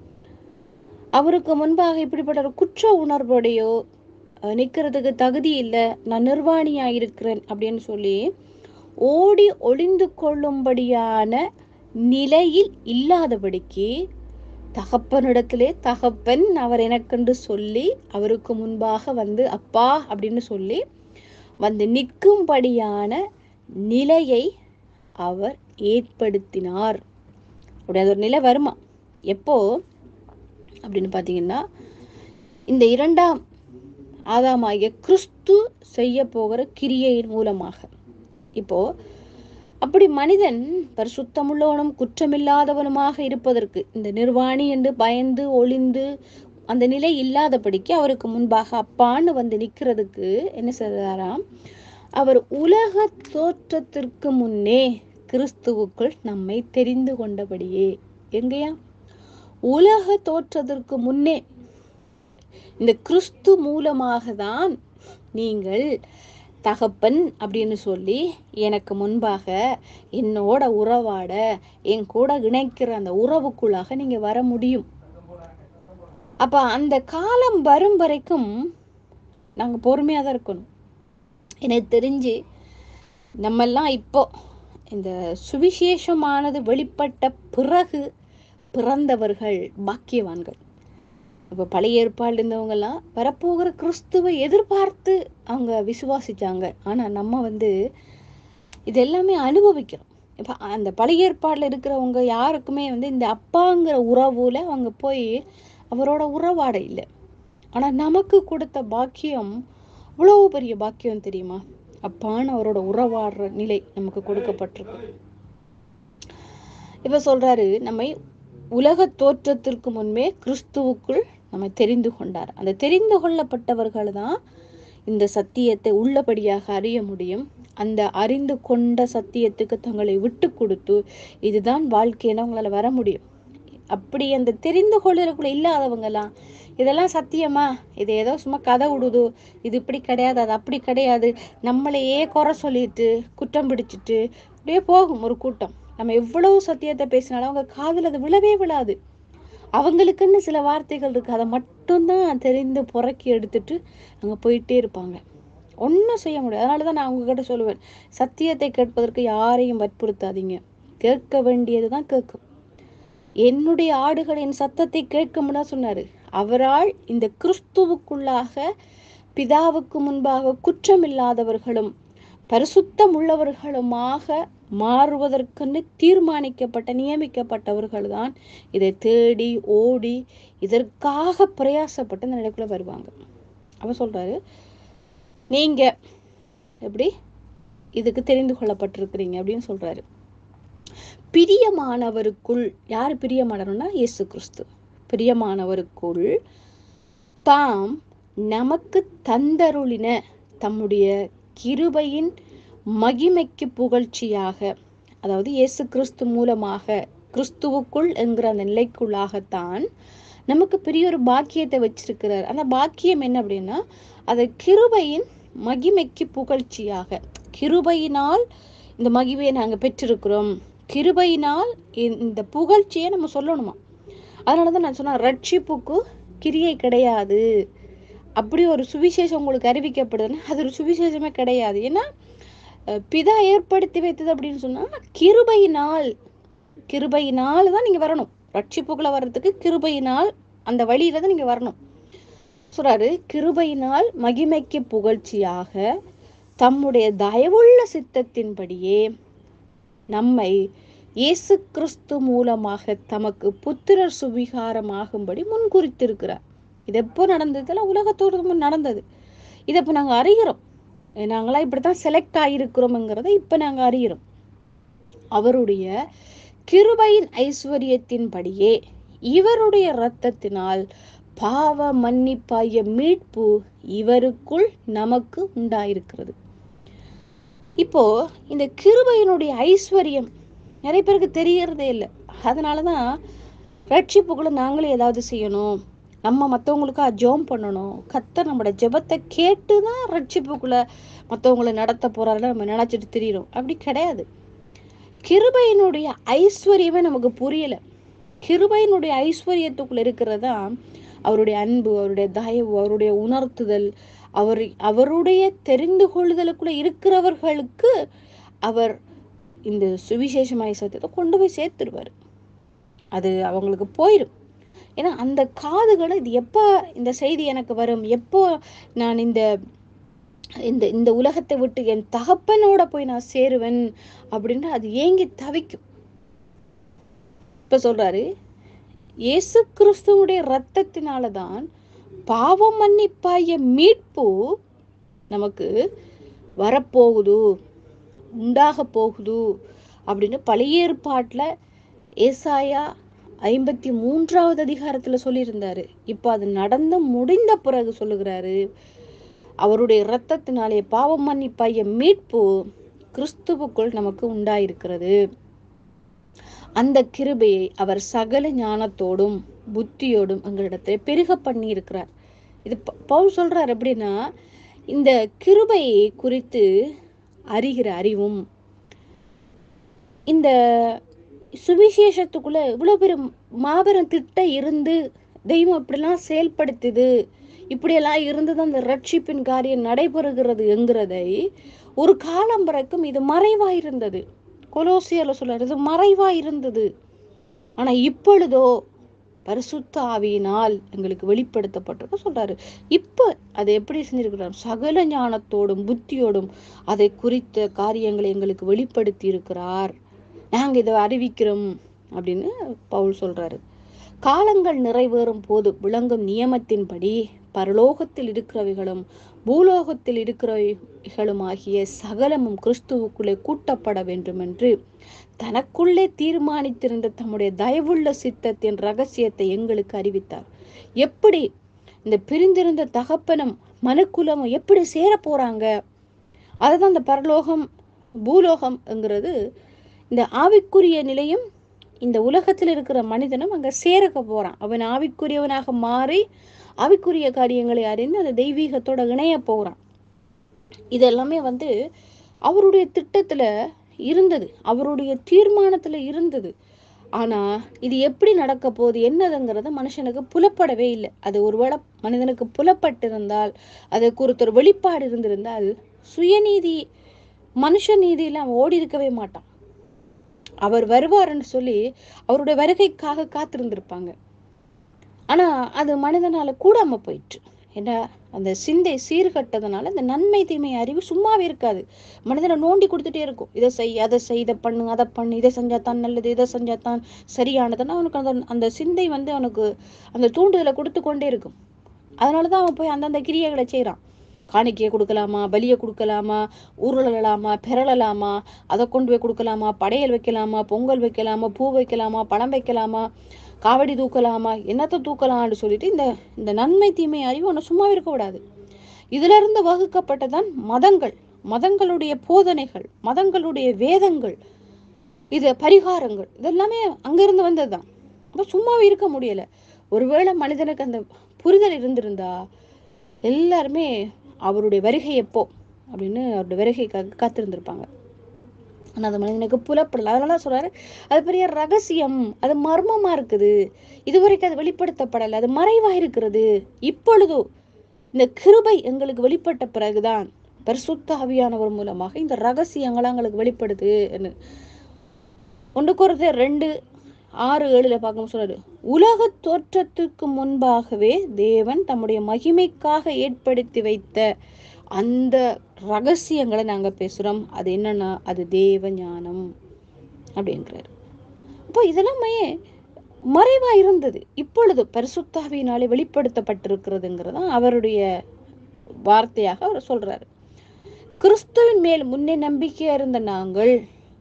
அவருக்கு முன்பாக இப்படிப்பட்ட ஒரு குற்ற உணர்வோடையோ அஹ், நிக்கிறதுக்கு தகுதி இல்லை நான் நிர்வாணியா இருக்கிறேன் அப்படின்னு சொல்லி ஓடி ஒளிந்து கொள்ளும்படியான நிலையில் இல்லாதபடிக்கு தகப்பனிடத்திலே தகப்பன் அவர் எனக்கென்று சொல்லி அவருக்கு முன்பாக வந்து அப்பா அப்படின்னு சொல்லி வந்து நிற்கும்படியான நிலையை அவர் ஏற்படுத்தினார் அப்படி அது ஒரு நிலை வருமா எப்போ அப்படின்னு பார்த்தீங்கன்னா இந்த இரண்டாம் ஆதாமாகிய கிறிஸ்து செய்ய போகிற கிரியையின் மூலமாக இப்போ அப்படி மனிதன் பரிசுத்தமுள்ளவனும் குற்றமில்லாதவனுமாக இருப்பதற்கு இந்த நிர்வாணி என்று பயந்து ஒளிந்து அந்த நிலை இல்லாதபடிக்கு அவருக்கு முன்பாக அப்பான்னு வந்து நிக்கிறதுக்கு என்ன செய்தாராம் அவர் உலக தோற்றத்திற்கு முன்னே கிறிஸ்துவுக்குள் நம்மை தெரிந்து கொண்டபடியே எங்கேயா உலக தோற்றத்திற்கு முன்னே இந்த கிறிஸ்து மூலமாக தான் நீங்கள் தகப்பன் அப்படின்னு சொல்லி எனக்கு முன்பாக என்னோட உறவாட என் கூட இணைக்கிற அந்த உறவுக்குள்ளாக நீங்க வர முடியும் அப்ப அந்த காலம் வரும் வரைக்கும் நாங்க பொறுமையா தான் இருக்கணும் எனக்கு தெரிஞ்சு நம்மெல்லாம் இப்போ இந்த சுவிசேஷமானது வெளிப்பட்ட பிறகு பிறந்தவர்கள் பாக்கியவான்கள் இப்போ பழைய ஏற்பாடு இருந்தவங்கெல்லாம் வரப்போகிற கிறிஸ்துவை எதிர்பார்த்து அவங்க விசுவாசிச்சாங்க ஆனா நம்ம வந்து இது எல்லாமே அனுபவிக்கிறோம் இப்போ அந்த பழைய ஏற்பாடுல இருக்கிறவங்க யாருக்குமே வந்து இந்த அப்பாங்கிற உறவுல அவங்க போய் அவரோட உறவாட இல்லை ஆனா நமக்கு கொடுத்த பாக்கியம் இவ்வளவு பெரிய பாக்கியம் தெரியுமா அப்பான்னு அவரோட உறவாடுற நிலை நமக்கு கொடுக்கப்பட்டிருக்கு இப்ப சொல்றாரு நம்மை உலக தோற்றத்திற்கு முன்பே கிறிஸ்துவுக்குள் நம்மை தெரிந்து கொண்டார் அந்த தெரிந்து கொள்ளப்பட்டவர்கள் தான் இந்த சத்தியத்தை உள்ளபடியாக அறிய முடியும் அந்த அறிந்து கொண்ட சத்தியத்துக்கு தங்களை விட்டு கொடுத்து இதுதான் வாழ்க்கைன்னு அவங்களால வர முடியும் அப்படி அந்த தெரிந்து கொள்ளுறதுக்குள்ள இல்லாதவங்கலாம் இதெல்லாம் சத்தியமா இது ஏதோ சும்மா கதை விடுதோ இது இப்படி கிடையாது அது அப்படி கிடையாது நம்மளையே குறை சொல்லிட்டு குற்றம் பிடிச்சிட்டு அப்படியே போகும் ஒரு கூட்டம் நம்ம எவ்வளவு சத்தியத்தை பேசினாலும் அவங்க காதுல அது விழவே விழாது அவங்களுக்குன்னு சில வார்த்தைகள் இருக்கு அதை மட்டும்தான் தெரிந்து புறக்கி எடுத்துட்டு அங்க போயிட்டே இருப்பாங்க ஒன்றும் செய்ய முடியாது அதனால தான் நான் உங்ககிட்ட சொல்லுவேன் சத்தியத்தை கேட்பதற்கு யாரையும் வற்புறுத்தாதீங்க கேட்க வேண்டியது தான் கேட்கும் என்னுடைய ஆடுகளின் சத்தத்தை கேட்கும்னா சொன்னாரு அவரால் இந்த கிறிஸ்துவுக்குள்ளாக பிதாவுக்கு முன்பாக குற்றமில்லாதவர்களும் பரிசுத்தம் உள்ளவர்களுமாக மாறுவதற்கென்று தீர்மானிக்கப்பட்ட நியமிக்கப்பட்டவர்கள் தான் இதை தேடி ஓடி இதற்காக பிரயாசப்பட்டு இந்த நிலைக்குள்ள வருவாங்க அவர் சொல்றாரு நீங்க எப்படி இதுக்கு தெரிந்து கொள்ளப்பட்டிருக்கிறீங்க அப்படின்னு சொல்றாரு பிரியமானவருக்குள் யார் பிரியமானவர்னா இயேசு கிறிஸ்து பிரியமானவருக்குள் தாம் நமக்கு தந்தருளின தம்முடைய கிருபையின் மகிமைக்கு புகழ்ச்சியாக அதாவது இயேசு கிறிஸ்து மூலமாக கிறிஸ்துவுக்குள் என்கிற அந்த நிலைக்குள்ளாகத்தான் நமக்கு பெரிய ஒரு பாக்கியத்தை வச்சிருக்கிறார் அந்த பாக்கியம் என்ன அப்படின்னா அது கிருபையின் மகிமைக்கு புகழ்ச்சியாக கிருபையினால் இந்த மகிமையை நாங்க பெற்றிருக்கிறோம் கிருபையினால் இந்த புகழ்ச்சியை நம்ம சொல்லணுமா அதனாலதான் நான் சொன்னேன் ரட்சிப்புக்கு கிரியை கிடையாது அப்படி ஒரு சுவிசேஷம் உங்களுக்கு அறிவிக்கப்படுதுன்னா அது ஒரு சுவிசேஷமே கிடையாது ஏன்னா அஹ், பிதா ஏற்படுத்தி வைத்தது அப்படின்னு சொன்னா கிருபையினால் கிருபையினால் தான் நீங்க வரணும் ரட்சிப்புக்குள்ள வர்றதுக்கு கிருபையினால் அந்த வழியில தான் நீங்க வரணும் சொல்றாரு கிருபையினால் மகிமைக்கு புகழ்ச்சியாக தம்முடைய தயவுள்ள சித்தத்தின்படியே நம்மை இயேசு கிறிஸ்து மூலமாக தமக்கு புத்திரர் சுவிகாரமாகும்படி முன்குறித்திருக்கிறார் இது எப்போ நடந்ததுல உலகத்தோடு முன் நடந்தது இதை இப்போ நாங்கள் அறிகிறோம் நாங்களாம் இப்படித்தான் செலக்ட் ஆகியிருக்கிறோம்ங்கிறத இப்போ நாங்கள் அறிகிறோம் அவருடைய கிருபையின் ஐஸ்வர்யத்தின்படியே இவருடைய இரத்தத்தினால் பாவ மன்னிப்பாய மீட்பு இவருக்குள் நமக்கு உண்டாயிருக்கிறது இப்போ இந்த கிருபையினுடைய ஐஸ்வர்யம் நிறைய பேருக்கு தெரியறதே இல்லை அதனாலதான் ரட்சிப்புக்குள்ள நாங்களே ஏதாவது செய்யணும் நம்ம மற்றவங்களுக்கா ஜெபம் பண்ணணும் கத்த நம்மளோட ஜெபத்தை கேட்டு தான் ரட்சிப்புக்குள்ள மற்றவங்களை நடத்த போறாருல நம்ம நினைச்சிட்டு திரியிறோம் அப்படி கிடையாது கிருபையினுடைய ஐஸ்வர்யமே நமக்கு புரியல கிருபையினுடைய ஐஸ்வர்யத்துக்குள்ள இருக்கிறதா அவருடைய அன்பு அவருடைய தயவு அவருடைய உணர்த்துதல் அவர் அவருடைய தெரிந்து கொள்ளுதலுக்குள்ள இருக்கிறவர்களுக்கு அவர் இந்த சுவிசேஷமாய் சத்தியத்தை கொண்டு போய் சேர்த்துருவார் அது அவங்களுக்கு போயிடும் ஏன்னா அந்த காதுகளை இது எப்போ இந்த செய்தி எனக்கு வரும் எப்போ நான் இந்த இந்த இந்த உலகத்தை விட்டு என் தகப்பனோட போய் நான் சேருவேன் அப்படின்னு அது ஏங்கி தவிக்கும் இப்ப சொல்றாரு இயேசு கிறிஸ்துவுடைய இரத்தத்தினாலதான் பாவம் மன்னிப்பாய மீட்பு நமக்கு வரப்போகுது உண்டாக போகுது அப்படின்னு பழைய ஏற்பாட்டுல ஏசாயா ஐம்பத்தி மூன்றாவது அதிகாரத்துல சொல்லியிருந்தாரு இப்போ அது நடந்து முடிந்த பிறகு சொல்லுகிறாரு அவருடைய இரத்தத்தினாலே பாவம் மன்னிப்பாய மீட்பு கிறிஸ்துவுக்குள் நமக்கு உண்டாயிருக்கிறது அந்த கிருபையை அவர் சகல ஞானத்தோடும் புத்தியோடும் எங்களிடத்தை பெருக பண்ணி இருக்கிறார் இது ப- பவுல் சொல்றார் எப்படின்னா இந்த கிருபையை குறித்து அறிகிற அறிவும் இந்த சுவிசேஷத்துக்குள்ள இவ்வளவு பெரும் மாபெரும் திட்டம் இருந்து தெய்வம் இப்படிலாம் செயல்படுத்துது இப்படியெல்லாம் இருந்துதான் அந்த ரட்சிப்பின் காரியம் நடைபெறுகிறது என்கிறதை ஒரு காலம் வரைக்கும் இது மறைவா இருந்தது கொலோசியர்ல சொல்றாரு இது மறைவா இருந்தது ஆனா இப்பொழுதோ பரிசுத்த ஆவியினால் எங்களுக்கு வெளிப்படுத்தப்பட்டிருக்க சொல்றாரு இப்ப அதை எப்படி செஞ்சிருக்கிறார் சகல ஞானத்தோடும் புத்தியோடும் அதை குறித்த காரியங்களை எங்களுக்கு வெளிப்படுத்தி இருக்கிறார் நாங்க இதை அறிவிக்கிறோம் அப்படின்னு பவுல் சொல்றாரு காலங்கள் நிறைவேறும் போது விளங்கும் நியமத்தின்படி பரலோகத்தில் இருக்கிறவைகளும் பூலோகத்தில் இருக்கிறவைகளும் ஆகிய சகலமும் கிறிஸ்துவுக்குள்ளே கூட்டப்பட வேண்டும் என்று தனக்குள்ளே தீர்மானித்திருந்த தம்முடைய தயவுள்ள சித்தத்தின் ரகசியத்தை எங்களுக்கு அறிவித்தார் எப்படி இந்த பிரிந்திருந்த தகப்பனும் மனுக்குலமும் எப்படி சேர போறாங்க அதுதான் இந்த பரலோகம் பூலோகம்ங்கிறது இந்த ஆவிக்குரிய நிலையும் இந்த உலகத்தில் இருக்கிற மனிதனும் அங்க சேரக்க போறான் அவன் ஆவிக்குரியவனாக மாறி ஆவிக்குரிய காரியங்களை அறிந்து அந்த தெய்வீகத்தோட இணைய போகிறான் இதெல்லாமே வந்து அவருடைய திட்டத்துல இருந்தது அவருடைய தீர்மானத்துல இருந்தது ஆனா இது எப்படி நடக்க போகுது என்னதுங்கிறத மனுஷனுக்கு புலப்படவே இல்லை அது ஒருவேளை மனிதனுக்கு புலப்பட்டிருந்தால் அதை குறித்த ஒரு வெளிப்பாடு இருந்திருந்தால் சுயநீதி மனுஷ நீதியில அவன் ஓடி இருக்கவே மாட்டான் அவர் வருவாருன்னு சொல்லி அவருடைய வருகைக்காக காத்திருந்திருப்பாங்க ஆனா அது மனிதனால கூடாம போயிற்று ஏன்னா அந்த சிந்தை சீர்கட்டதுனால இந்த நன்மை தீமை அறிவு சும்மாவே இருக்காது மனிதனை நோண்டி கொடுத்துட்டே இருக்கும் இதை செய் அதை செய் இதை பண்ணு அதை பண்ணு இதை செஞ்சா தான் நல்லது இதை செஞ்சா தான் சரியானதுன்னா அவனுக்கு அந்த அந்த சிந்தை வந்து அவனுக்கு அந்த தூண்டுதலை கொடுத்து கொண்டே இருக்கும் அதனால தான் அவன் போய் அந்தந்த கிரியைகளை செய்கிறான் காணிக்கையை கொடுக்கலாமா பலியை கொடுக்கலாமா உருளலாமா பெறலாமா அதை கொண்டு போய் கொடுக்கலாமா படையல் வைக்கலாமா பொங்கல் வைக்கலாமா பூ வைக்கலாமா பழம் வைக்கலாமா காவடி தூக்கலாமா என்னத்தை தூக்கலாம்னு சொல்லிட்டு இந்த இந்த நன்மை தீமை அறிவு ஒன்று சும்மா இருக்க விடாது இதுல இருந்து வகுக்கப்பட்டதான் மதங்கள் மதங்களுடைய போதனைகள் மதங்களுடைய வேதங்கள் இது பரிகாரங்கள் இதெல்லாமே அங்கிருந்து வந்ததுதான் அப்ப சும்மாவே இருக்க முடியல ஒருவேளை மனிதனுக்கு அந்த புரிதல் இருந்திருந்தா எல்லாருமே அவருடைய வருகை எப்போ அப்படின்னு அவருடைய வருகைக்காக காத்திருந்திருப்பாங்க ஆனா அது மனிதனுக்கு புலப்படல அதனால தான் சொல்றாரு அது பெரிய ரகசியம் அது மர்மமா இருக்குது இதுவரைக்கும் அது வெளிப்படுத்தப்படலை அது மறைவா இருக்கிறது இப்பொழுதோ இந்த கிருபை எங்களுக்கு வெளிப்பட்ட பிறகுதான் பரிசுத்த ஆவியானவர் மூலமாக இந்த ரகசியங்கள் எங்களுக்கு வெளிப்படுது ஒன்று குறைந்த ரெண்டு ஆறு ஏழுல பார்க்க சொல்றாரு உலக தோற்றத்துக்கு முன்பாகவே தேவன் தம்முடைய மகிமைக்காக ஏற்படுத்தி வைத்த அந்த ரகசியங்களை நாங்க பேசுறோம் அது என்னன்னா அது தேவ ஞானம் அப்படிங்கிறாரு அப்போ இதெல்லாமே மறைவா இருந்தது இப்பொழுது பரிசுத்தாவியினாலே வெளிப்படுத்தப்பட்டிருக்கிறதுங்கிறதான் அவருடைய வார்த்தையாக அவர் சொல்றாரு கிறிஸ்துவின் மேல் முன்னே நம்பிக்கையா இருந்த நாங்கள்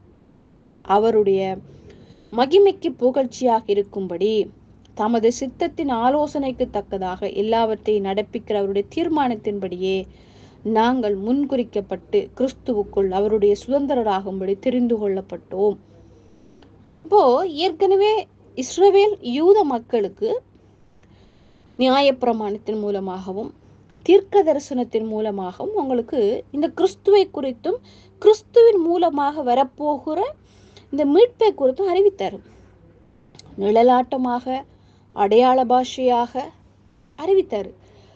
அவருடைய மகிமைக்கு புகழ்ச்சியாக இருக்கும்படி தமது சித்தத்தின் ஆலோசனைக்கு தக்கதாக எல்லாவற்றையும் நடப்பிக்கிற அவருடைய தீர்மானத்தின்படியே நாங்கள் முன்குறிக்கப்பட்டு கிறிஸ்துவுக்குள் அவருடைய சுதந்திரராகும்படி தெரிந்து கொள்ளப்பட்டோம் இப்போ ஏற்கனவே இஸ்ரவேல் யூத மக்களுக்கு நியாயப்பிரமாணத்தின் மூலமாகவும் தீர்க்க தரிசனத்தின் மூலமாகவும் உங்களுக்கு இந்த கிறிஸ்துவை குறித்தும் கிறிஸ்துவின் மூலமாக வரப்போகிற இந்த மீட்பை குறித்தும் அறிவித்தார் நிழலாட்டமாக அடையாள பாஷையாக அறிவித்தார்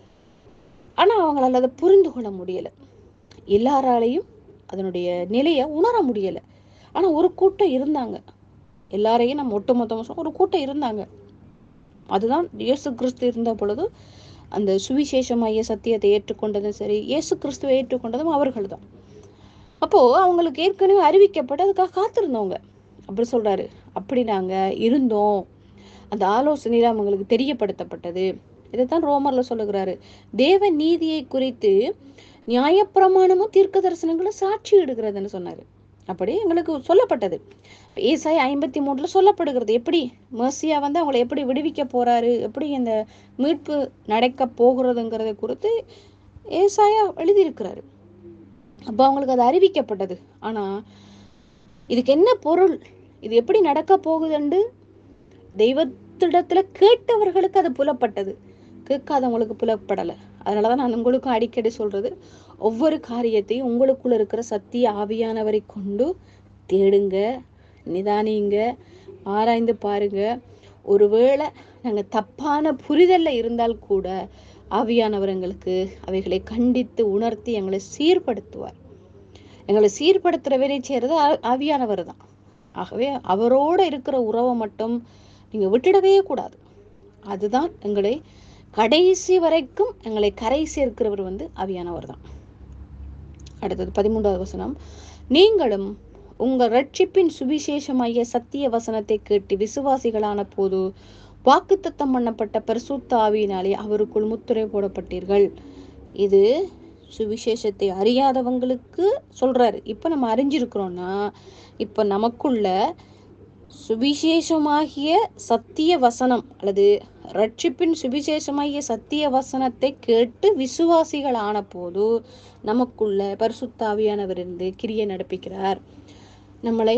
ஆனா அவங்களால அதை புரிந்து கொள்ள முடியல எல்லாராலையும் அதனுடைய நிலையை உணர முடியல ஆனா ஒரு கூட்டம் இருந்தாங்க எல்லாரையும் நம்ம ஒட்டுமொத்தமா சொல்ல ஒரு கூட்டம் இருந்தாங்க அதுதான் இயேசு கிறிஸ்து இருந்த பொழுது அந்த சுவிசேஷமாகிய சத்தியத்தை ஏற்றுக்கொண்டதும் சரி இயேசு கிறிஸ்துவை ஏற்றுக்கொண்டதும் அவர்கள் தான் அப்போ அவங்களுக்கு ஏற்கனவே அறிவிக்கப்பட்டு அதுக்காக காத்திருந்தவங்க அப்படி சொல்றாரு அப்படி நாங்க இருந்தோம் அந்த ஆலோசனையில அவங்களுக்கு தெரியப்படுத்தப்பட்டது இதைத்தான் ரோமர்ல சொல்லுகிறாரு தேவ நீதியை குறித்து நியாயப்பிரமாணமும் தீர்க்க தரிசனங்களும் சாட்சி இடுகிறதுன்னு சொன்னாரு அப்படி எங்களுக்கு சொல்லப்பட்டது ஏசாய் ஐம்பத்தி மூணுல சொல்லப்படுகிறது எப்படி மர்சியா வந்து அவங்களை எப்படி விடுவிக்க போறாரு எப்படி இந்த மீட்பு நடக்க போகிறதுங்கிறத குறித்து ஏசாயா எழுதியிருக்கிறாரு அப்போ அவங்களுக்கு அது அறிவிக்கப்பட்டது ஆனா இதுக்கு என்ன பொருள் இது எப்படி நடக்க போகுதுண்டு தெய்வத்திடத்துல கேட்டவர்களுக்கு அது புலப்பட்டது கேட்காதவங்களுக்கு புலப்படலை அதனாலதான் நான் உங்களுக்கும் அடிக்கடி சொல்றது ஒவ்வொரு காரியத்தையும் உங்களுக்குள்ள இருக்கிற சத்திய ஆவியானவரை கொண்டு தேடுங்க நிதானிங்க ஆராய்ந்து பாருங்க ஒருவேளை நாங்க தப்பான புரிதல்ல இருந்தால் கூட ஆவியானவர் எங்களுக்கு அவைகளை கண்டித்து உணர்த்தி எங்களை சீர்படுத்துவார் எங்களை சீர்படுத்துற வேலை செய்யறது ஆ- ஆவியானவர் தான் ஆகவே அவரோட இருக்கிற உறவை மட்டும் நீங்க விட்டுடவே கூடாது அதுதான் எங்களை கடைசி வரைக்கும் எங்களை கரை சேர்க்கிறவர் வந்து ஆவியானவர் தான் அடுத்தது பதிமூன்றாவது வசனம் நீங்களும் உங்கள் ரட்சிப்பின் சுவிசேஷமாகிய சத்திய வசனத்தை கேட்டு விசுவாசிகளான போது வாக்குத்தத்தம் பண்ணப்பட்ட பரிசுத்த ஆவியினாலே அவருக்குள் முத்திரை போடப்பட்டீர்கள் இது சுவிசேஷத்தை அறியாதவங்களுக்கு சொல்றாரு இப்ப நம்ம அறிஞ்சிருக்கிறோம்னா இப்ப நமக்குள்ள சுவிசேஷமாகிய சத்திய வசனம் அல்லது ரட்சிப்பின் சுவிசேஷமாகிய சத்திய வசனத்தை கேட்டு விசுவாசிகள் ஆன போது நமக்குள்ள பரிசுத்தாவியானவர் இருந்து கிரியை நடப்பிக்கிறார் நம்மளை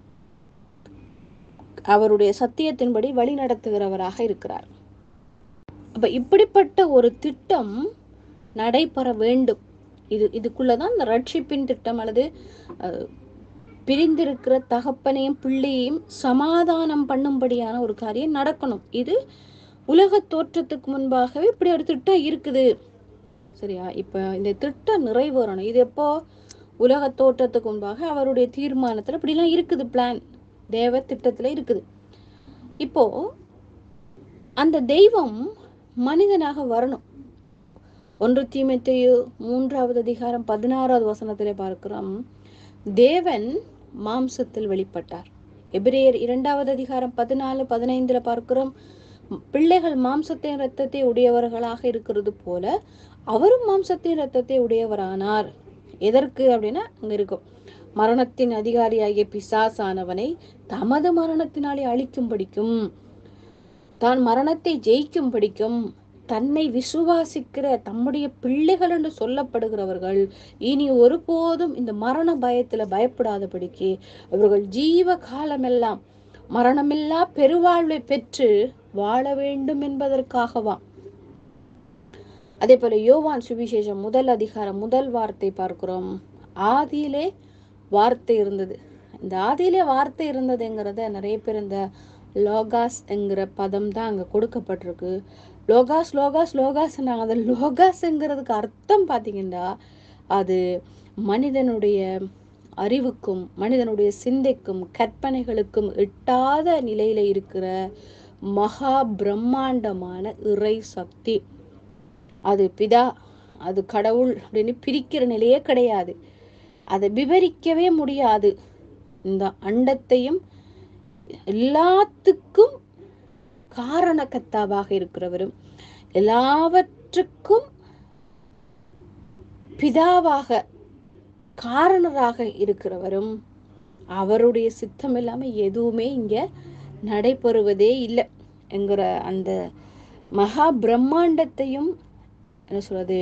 அவருடைய சத்தியத்தின்படி வழி நடத்துகிறவராக இருக்கிறார் அப்ப இப்படிப்பட்ட ஒரு திட்டம் நடைபெற வேண்டும் இது இதுக்குள்ளதான் இந்த ரட்சிப்பின் திட்டம் அல்லது அஹ், பிரிந்திருக்கிற தகப்பனையும் பிள்ளையையும் சமாதானம் பண்ணும்படியான ஒரு காரியம் நடக்கணும் இது உலக தோற்றத்துக்கு முன்பாகவே இப்படி ஒரு திட்டம் இருக்குது சரியா இப்ப இந்த திட்டம் நிறைவேறணும் இது எப்போ உலக தோற்றத்துக்கு முன்பாக அவருடைய தீர்மானத்துல இப்படிலாம் இருக்குது பிளான் தேவ திட்டத்துல இருக்குது இப்போ அந்த தெய்வம் மனிதனாக வரணும் ஒன்று தீமைத்தையோ மூன்றாவது அதிகாரம் பதினாறாவது வசனத்திலே பார்க்கிறோம் தேவன் மாம்சத்தில் வெளிப்பட்டார் எபிரேயர் இரண்டாவது அதிகாரம் பதினாலு பதினைந்துல பார்க்கிறோம் பிள்ளைகள் மாம்சத்தின் இரத்தத்தை உடையவர்களாக இருக்கிறது போல அவரும் மாம்சத்தின் இரத்தத்தை உடையவரானார் எதற்கு அப்படின்னா அங்க இருக்கும் மரணத்தின் அதிகாரியாகிய பிசாசானவனை தமது மரணத்தினாலே அழிக்கும்படிக்கும் தான் மரணத்தை ஜெயிக்கும்படிக்கும் தன்னை விசுவாசிக்கிற தம்முடைய பிள்ளைகள் என்று சொல்லப்படுகிறவர்கள் இனி ஒருபோதும் இந்த மரண பயத்துல பயப்படாதபடிக்கு அவர்கள் ஜீவ காலமெல்லாம் மரணமில்லா பெருவாழ்வை பெற்று வாழ வேண்டும் என்பதற்காகவா அதே போல யோவான் சுவிசேஷம் முதல் அதிகாரம் முதல் வார்த்தை பார்க்கிறோம் ஆதியிலே வார்த்தை இருந்தது இந்த ஆதியிலே வார்த்தை இருந்ததுங்கிறத நிறைய பேர் இந்த லோகாஸ் என்கிற பதம் தான் அங்க கொடுக்கப்பட்டிருக்கு லோகாஸ் லோகாஸ் லோகாஸ் அந்த லோகாஸ்ங்கிறதுக்கு அர்த்தம் பார்த்தீங்கன்னா அது மனிதனுடைய அறிவுக்கும் மனிதனுடைய சிந்தைக்கும் கற்பனைகளுக்கும் எட்டாத நிலையில இருக்கிற மகா பிரம்மாண்டமான இறை சக்தி அது பிதா அது கடவுள் அப்படின்னு பிரிக்கிற நிலையே கிடையாது அதை விவரிக்கவே முடியாது இந்த அண்டத்தையும் எல்லாத்துக்கும் காரணக்கத்தாவாக இருக்கிறவரும் எல்லாவற்றுக்கும் பிதாவாக காரணராக இருக்கிறவரும் அவருடைய சித்தம் இல்லாம எதுவுமே இங்க நடைபெறுவதே இல்லை என்கிற அந்த மகா பிரம்மாண்டத்தையும் என்ன சொல்றது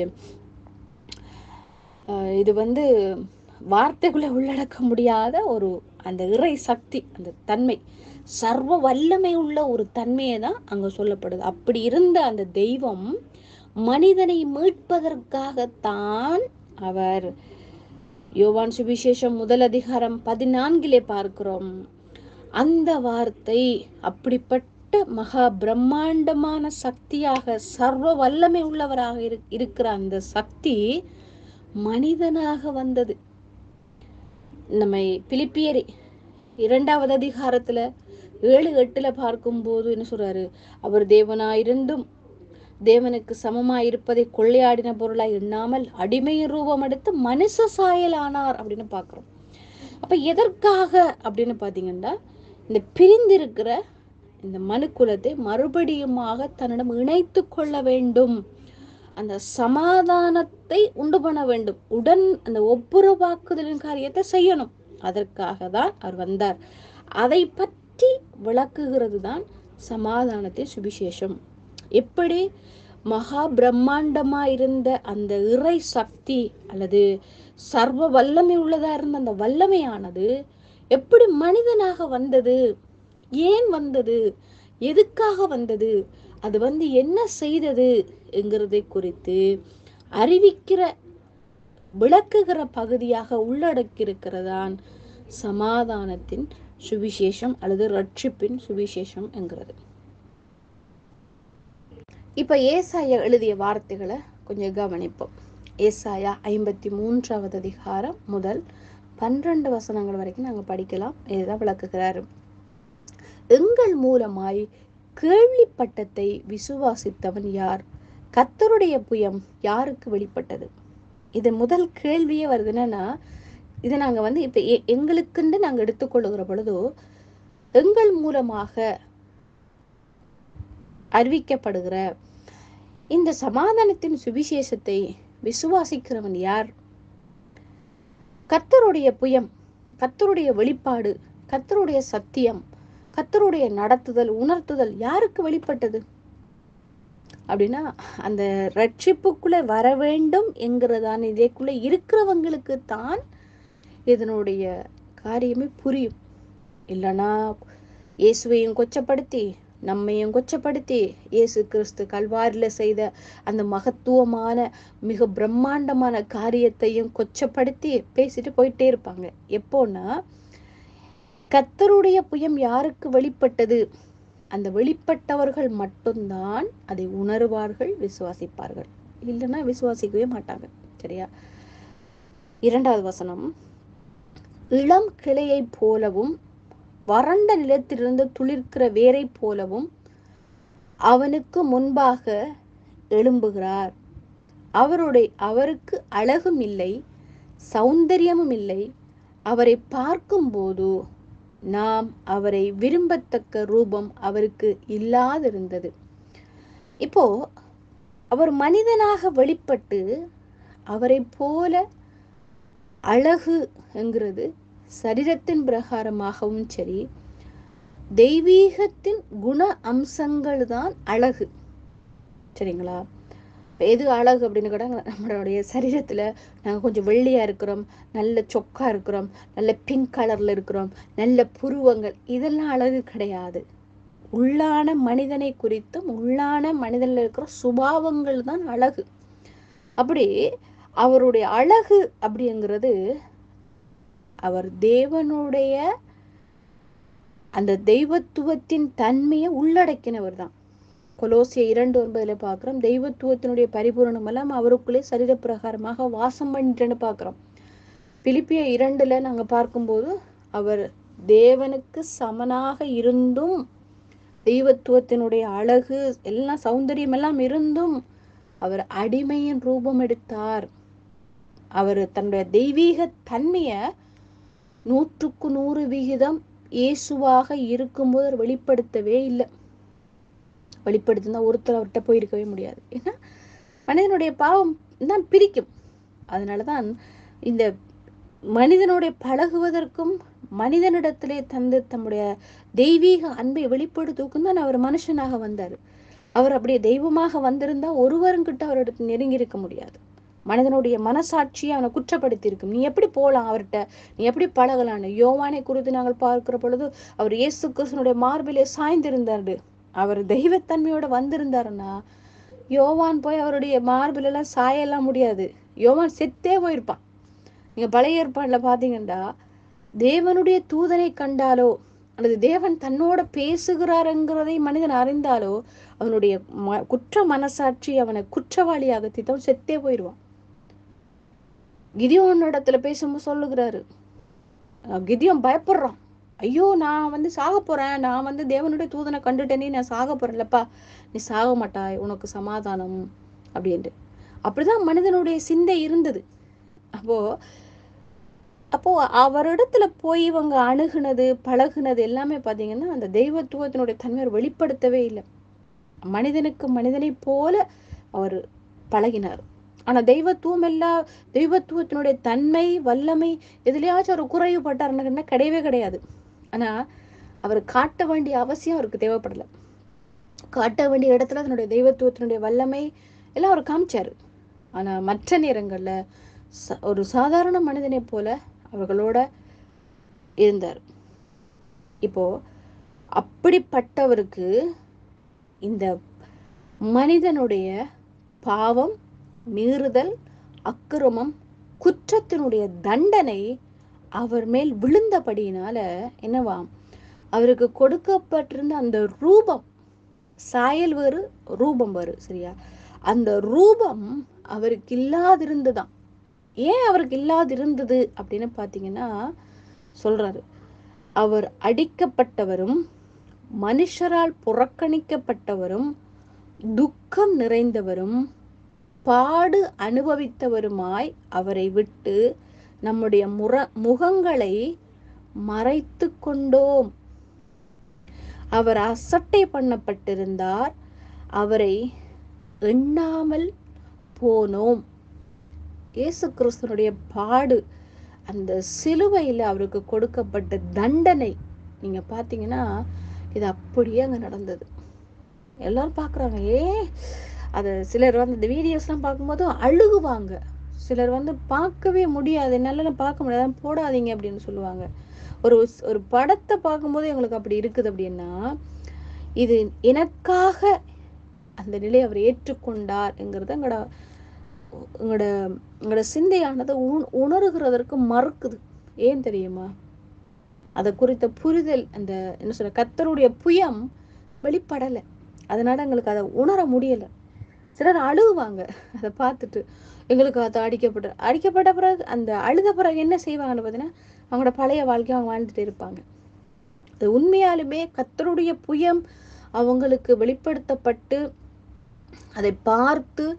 ஆஹ் இது வந்து வார்த்தைக்குள்ள உள்ளடக்க முடியாத ஒரு அந்த இறை சக்தி அந்த தன்மை சர்வ வல்லமை உள்ள ஒரு தன்மையை தான் அங்க சொல்லப்படுது அப்படி இருந்த அந்த தெய்வம் மனிதனை மீட்பதற்காகத்தான் அவர் யோவான் சுவிசேஷம் முதல் அதிகாரம் பதினான்கிலே பார்க்கிறோம் அந்த வார்த்தை அப்படிப்பட்ட மகா பிரம்மாண்டமான சக்தியாக சர்வ வல்லமை உள்ளவராக இரு- இருக்கிற அந்த சக்தி மனிதனாக வந்தது நம்ம பிலிப்பியர் இரண்டாவது அதிகாரத்துல ஏழு எட்டுல பார்க்கும்போது என்ன சொல்றாரு அவர் தேவனாயிருந்தும் தேவனுக்கு சமமாய் இருப்பதை கொள்ளையாடின பொருளாய் எண்ணாமல் அடிமையின் ரூபம் எடுத்து மனுஷ சாயலானார் அப்படின்னு பார்க்கிறோம் அப்ப எதற்காக அப்படின்னு பாத்தீங்கன்னா இந்த பிரிந்திருக்கிற இந்த மனுக்குலத்தை மறுபடியுமாக தன்னிடம் இணைத்து கொள்ள வேண்டும் அந்த சமாதானத்தை உண்டு பண்ண வேண்டும் உடன் அந்த ஒப்புரவாக்குதலின் காரியத்தை செய்யணும் அதற்காக தான் அவர் வந்தார் அதை பற்றி விளக்குகிறது தான் சமாதானத்தின் சுவிசேஷம் எப்படி மகா பிரம்மாண்டமா இருந்த அந்த இறை சக்தி அல்லது சர்வ வல்லமை உள்ளதா இருந்த அந்த வல்லமையானது எப்படி மனிதனாக வந்தது ஏன் வந்தது எதுக்காக வந்தது அது வந்து என்ன செய்தது என்கிறதை குறித்து அறிவிக்கிற விளக்குகிற பகுதியாக உள்ளடக்கியிருக்கிறதான் சமாதானத்தின் சுவிசேஷம் அல்லது ரட்சிப்பின் சுவிசேஷம் என்கிறது இப்ப ஏசாயா எழுதிய வார்த்தைகளை கொஞ்சம் கவனிப்போம் ஏசாயா ஐம்பத்தி மூன்றாவது அதிகாரம் முதல் பன்னிரண்டு வசனங்கள் வரைக்கும் நாங்க படிக்கலாம் இதுதான் விளக்குகிறாரு எங்கள் மூலமாய் கேள்விப்பட்டத்தை விசுவாசித்தவன் யார் கர்த்தருடைய புயம் யாருக்கு வெளிப்பட்டது இது முதல் கேள்வியே வருது என்னன்னா இதை நாங்க வந்து இப்ப எ- எங்களுக்குன்னு நாங்க எடுத்துக்கொள்ளுகிற பொழுதோ எங்கள் மூலமாக அறிவிக்கப்படுகிற இந்த சமாதானத்தின் சுவிசேஷத்தை விசுவாசிக்கிறவன் யார் கர்த்தருடைய புயம் கர்த்தருடைய வெளிப்பாடு கர்த்தருடைய சத்தியம் கர்த்தருடைய நடத்துதல் உணர்த்துதல் யாருக்கு வெளிப்பட்டது அப்படின்னா அந்த ரட்சிப்புக்குள்ள வர வேண்டும் என்கிறதான இதேக்குள்ள இருக்கிறவங்களுக்கு தான் இதனுடைய காரியமே புரியும் இல்லைன்னா இயேசுவையும் கொச்சப்படுத்தி நம்மையும் கொச்சப்படுத்தி இயேசு கிறிஸ்து கல்வாரில செய்த அந்த மகத்துவமான மிக பிரம்மாண்டமான காரியத்தையும் கொச்சப்படுத்தி பேசிட்டு போயிட்டே இருப்பாங்க எப்போன்னா கர்த்தருடைய புயம் யாருக்கு வெளிப்பட்டது அந்த வெளிப்பட்டவர்கள் மட்டும்தான் அதை உணருவார்கள் விசுவாசிப்பார்கள் இல்லைன்னா விசுவாசிக்கவே மாட்டாங்க சரியா இரண்டாவது வசனம் இளம் கிளையைப் போலவும் வறண்ட நிலத்திலிருந்து துளிர்க்கிற வேரைப் போலவும் அவனுக்கு முன்பாக எழும்புகிறார் அவருடைய அவருக்கு அழகும் இல்லை சௌந்தரியமும் இல்லை அவரை பார்க்கும்போது நாம் அவரை விரும்பத்தக்க ரூபம் அவருக்கு இல்லாதிருந்தது இப்போ அவர் மனிதனாக வெளிப்பட்டு அவரை போல அழகு என்கிறது சரீரத்தின் பிரகாரமாகவும் சரி தெய்வீகத்தின் குண அம்சங்கள் தான் அழகு சரிங்களா இப்ப எது அழகு அப்படின்னு கூட நம்மளுடைய சரீரத்துல நாங்க கொஞ்சம் வெள்ளையா இருக்கிறோம் நல்ல சொக்கா இருக்கிறோம் நல்ல பிங்க் கலர்ல இருக்கிறோம் நல்ல புருவங்கள் இதெல்லாம் அழகு கிடையாது உள்ளான மனிதனை குறித்தும் உள்ளான மனிதன்ல இருக்கிற சுபாவங்கள் தான் அழகு அப்படி அவருடைய அழகு அப்படிங்கிறது அவர் தேவனுடைய அந்த தெய்வத்துவத்தின் தன்மையை உள்ளடக்கினவர் தான் கொலோசிய இரண்டு ஒன்பதுல பார்க்கிறோம் தெய்வத்துவத்தினுடைய பரிபூரணம் எல்லாம் அவருக்குள்ளே சரீர பிரகாரமாக வாசம் பண்ணிட்டேன்னு பார்க்கிறோம் பிலிப்பிய இரண்டுல நாங்க பார்க்கும்போது அவர் தேவனுக்கு சமனாக இருந்தும் தெய்வத்துவத்தினுடைய அழகு எல்லாம் சௌந்தரியம் எல்லாம் இருந்தும் அவர் அடிமையின் ரூபம் எடுத்தார் அவர் தன்னுடைய தெய்வீக தன்மைய நூற்றுக்கு நூறு விகிதம் இயேசுவாக இருக்கும்போது அவர் வெளிப்படுத்தவே இல்லை வெளிப்படுத்தினா ஒருத்தர் அவர்கிட்ட போயிருக்கவே முடியாது ஏன்னா மனிதனுடைய பாவம் தான் பிரிக்கும் அதனாலதான் இந்த மனிதனுடைய பழகுவதற்கும் மனிதனிடத்திலே தந்து தம்முடைய தெய்வீக அன்பை வெளிப்படுத்துவதற்கும் தான் அவர் மனுஷனாக வந்தார் அவர் அப்படியே தெய்வமாக வந்திருந்தா ஒருவருங்கிட்ட அவரிடத்து நெருங்கி இருக்க முடியாது மனிதனுடைய மனசாட்சியை அவனை குற்றப்படுத்தி இருக்கும் நீ எப்படி போலாம் அவர்கிட்ட நீ எப்படி பழகலான்னு யோவானை குறித்து நாங்கள் பார்க்கிற பொழுது அவர் இயேசு கிறிஸ்தனுடைய மார்பிலே சாய்ந்திருந்தாரு அவர் தெய்வத்தன்மையோட வந்திருந்தாருன்னா யோவான் போய் அவருடைய மார்பில் எல்லாம் சாயெல்லாம் முடியாது யோவான் செத்தே போயிருப்பான் நீங்க பழைய ஏற்பாடுல பாத்தீங்கன்னா தேவனுடைய தூதனை கண்டாலோ அல்லது தேவன் தன்னோட பேசுகிறாருங்கிறதை மனிதன் அறிந்தாலோ அவனுடைய ம- குற்ற மனசாட்சி அவனை குற்றவாளியாக திட்டம் செத்தே போயிடுவான் கிதியோன் இடத்துல பேசும்போது சொல்லுகிறாரு அஹ் கிதியோன் பயப்படுறான் ஐயோ நான் வந்து சாக போறேன் நான் வந்து தேவனுடைய தூதனை கண்டுட்டேனே நான் சாக போறேன்லப்பா நீ சாக மாட்டாய் உனக்கு சமாதானம் அப்படின்ட்டு அப்படிதான் மனிதனுடைய சிந்தை இருந்தது அப்போ அப்போ அவரிடத்துல போய் இவங்க அணுகுனது பழகுனது எல்லாமே பாத்தீங்கன்னா அந்த தெய்வத்துவத்தினுடைய தன்மையை அவர் வெளிப்படுத்தவே இல்லை மனிதனுக்கு மனிதனைப் போல அவர் பழகினார் ஆனா தெய்வத்துவம் எல்லா தெய்வத்துவத்தினுடைய தன்மை வல்லமை எதுலயாச்சும் ஒரு குறைவுபட்டாருன்னா கிடையவே கிடையாது ஆனா அவர் காட்ட வேண்டிய அவசியம் அவருக்கு தேவைப்படல காட்ட வேண்டிய இடத்துல தன்னுடைய தெய்வத்துவத்தினுடைய வல்லமை எல்லாம் அவர் காமிச்சாரு ஆனா மற்ற நேரங்கள்ல ச- ஒரு சாதாரண மனிதனைப் போல அவர்களோட இருந்தார் இப்போ அப்படிப்பட்டவருக்கு இந்த மனிதனுடைய பாவம் மீறுதல் அக்கிரமம் குற்றத்தினுடைய தண்டனை அவர் மேல் விழுந்தபடியினால என்னவாம் அவருக்கு கொடுக்கப்பட்டிருந்த அந்த ரூபம் சாயல் வேறு ரூபம் வேறு சரியா அந்த ரூபம் அவருக்கு இல்லாதிருந்ததாம் ஏன் அவருக்கு இல்லாதிருந்தது அப்படின்னு பார்த்தீங்கன்னா சொல்றாரு அவர் அடிக்கப்பட்டவரும் மனுஷரால் புறக்கணிக்கப்பட்டவரும் துக்கம் நிறைந்தவரும் பாடு அனுபவித்தவருமாய் அவரை விட்டு நம்முடைய முற முகங்களை மறைத்து கொண்டோம் அவர் அசட்டை பண்ணப்பட்டிருந்தார் அவரை எண்ணாமல் போனோம் இயேசு கிறிஸ்துனுடைய பாடு அந்த சிலுவையில் அவருக்கு கொடுக்கப்பட்ட தண்டனை நீங்க பார்த்தீங்கன்னா இது அப்படியே அங்க நடந்தது எல்லாரும் பார்க்குறாங்க ஏ அது சிலர் வந்து இந்த வீடியோஸ்லாம் பார்க்கும்போது அழுகுவாங்க சிலர் வந்து பார்க்கவே முடியாது என்னால பார்க்க முடியாது அதான் போடாதீங்க அப்படின்னு சொல்லுவாங்க ஒரு ஒரு படத்தை பார்க்கும்போது எங்களுக்கு அப்படி இருக்குது அப்படின்னா இது எனக்காக அந்த நிலையை அவர் ஏற்றுக்கொண்டார் என்கிறத எங்களோட எங்களோட எங்களோட சிந்தையானது உண் உணர்கிறதற்கு மறுக்குது ஏன் தெரியுமா அதை குறித்த புரிதல் அந்த என்ன சொல்ற கத்தருடைய புயம் வெளிப்படலை அதனால எங்களுக்கு அதை உணர முடியல சிலர் அழுகுவாங்க அதை பார்த்துட்டு எங்களுக்கு அது அடிக்கப்பட்ட அடிக்கப்பட்ட பிறகு அந்த அழுத பிறகு என்ன செய்வாங்கன்னு பார்த்தீங்கன்னா அவங்களோட பழைய வாழ்க்கையை அவங்க வாழ்ந்துட்டு இருப்பாங்க அது உண்மையாலுமே கத்தருடைய புயம் அவங்களுக்கு வெளிப்படுத்தப்பட்டு அதை பார்த்து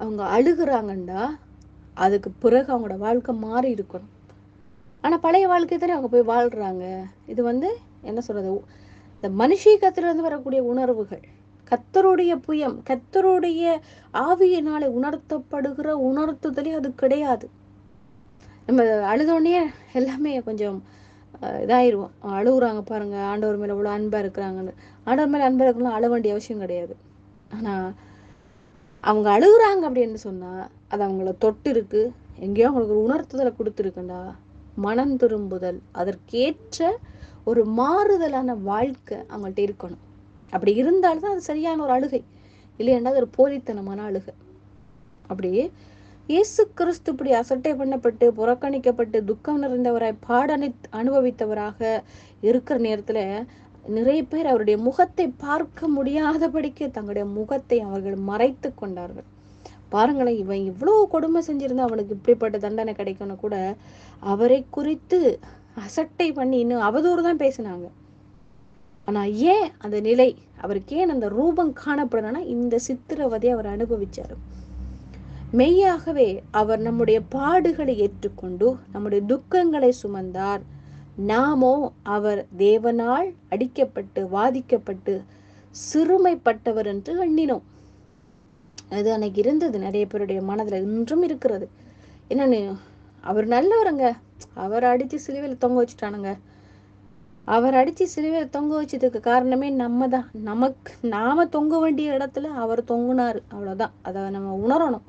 அவங்க அழுகுறாங்கண்டா அதுக்கு பிறகு அவங்களோட வாழ்க்கை மாறி இருக்கணும் ஆனா பழைய வாழ்க்கை தானே அவங்க போய் வாழ்றாங்க இது வந்து என்ன சொல்றது இந்த மனுஷீகத்திலிருந்து வரக்கூடிய உணர்வுகள் கத்தருடைய புயம் கத்தருடைய ஆவியினாலே உணர்த்தப்படுகிற உணர்த்துதலே அது கிடையாது நம்ம அழுதோடனே எல்லாமே கொஞ்சம் அஹ், இதாயிருவோம் அழுகுறாங்க பாருங்க ஆண்டவர் மேல இவ்வளவு அன்பா இருக்கிறாங்கன்னு ஆண்டவர் மேல அன்பா இருக்கணும் அழ வேண்டிய அவசியம் கிடையாது ஆனா அவங்க அழுகுறாங்க அப்படின்னு சொன்னா அது அவங்கள தொட்டு இருக்கு எங்கேயோ அவங்களுக்கு ஒரு உணர்த்துதலை கொடுத்துருக்குண்டா மனம் திரும்புதல் அதற்கேற்ற ஒரு மாறுதலான வாழ்க்கை அவங்கள்ட்ட இருக்கணும் அப்படி இருந்தால்தான் அது சரியான ஒரு அழுகை இல்லையாண்டா அது ஒரு போலித்தனமான அழுகை அப்படியே இயேசு கிறிஸ்து இப்படி அசட்டை பண்ணப்பட்டு புறக்கணிக்கப்பட்டு துக்கம் நிறைந்தவராய் பாடனை அனுபவித்தவராக இருக்கிற நேரத்துல நிறைய பேர் அவருடைய முகத்தை பார்க்க முடியாதபடிக்கு தங்களுடைய முகத்தை அவர்கள் மறைத்து கொண்டார்கள் பாருங்களேன் இவன் இவ்வளவு கொடுமை செஞ்சிருந்தா அவனுக்கு இப்படிப்பட்ட தண்டனை கிடைக்கும்னு கூட அவரை குறித்து அசட்டை பண்ணி இன்னும் அவதூறு தான் பேசினாங்க ஆனா ஏன் அந்த நிலை அவருக்கு ஏன் அந்த ரூபம் காணப்படணும்னா இந்த சித்திரவதை அவர் அனுபவிச்சாரு மெய்யாகவே அவர் நம்முடைய பாடுகளை ஏற்றுக்கொண்டு நம்முடைய துக்கங்களை சுமந்தார் நாமோ அவர் தேவனால் அடிக்கப்பட்டு வாதிக்கப்பட்டு சிறுமைப்பட்டவர் என்று எண்ணினோம் அது அன்னைக்கு இருந்தது நிறைய பேருடைய மனதுல இன்றும் இருக்கிறது என்னன்னு அவர் நல்லவருங்க அவர் அடிச்சு சிலுவையில் தொங்க வச்சுட்டானுங்க அவர் அடிச்சு சிலுவையில் தொங்க வச்சதுக்கு காரணமே நம்ம தான் நமக்கு நாம தொங்க வேண்டிய இடத்துல அவர் தொங்குனாரு அவ்வளவுதான் அதை நம்ம உணரணும்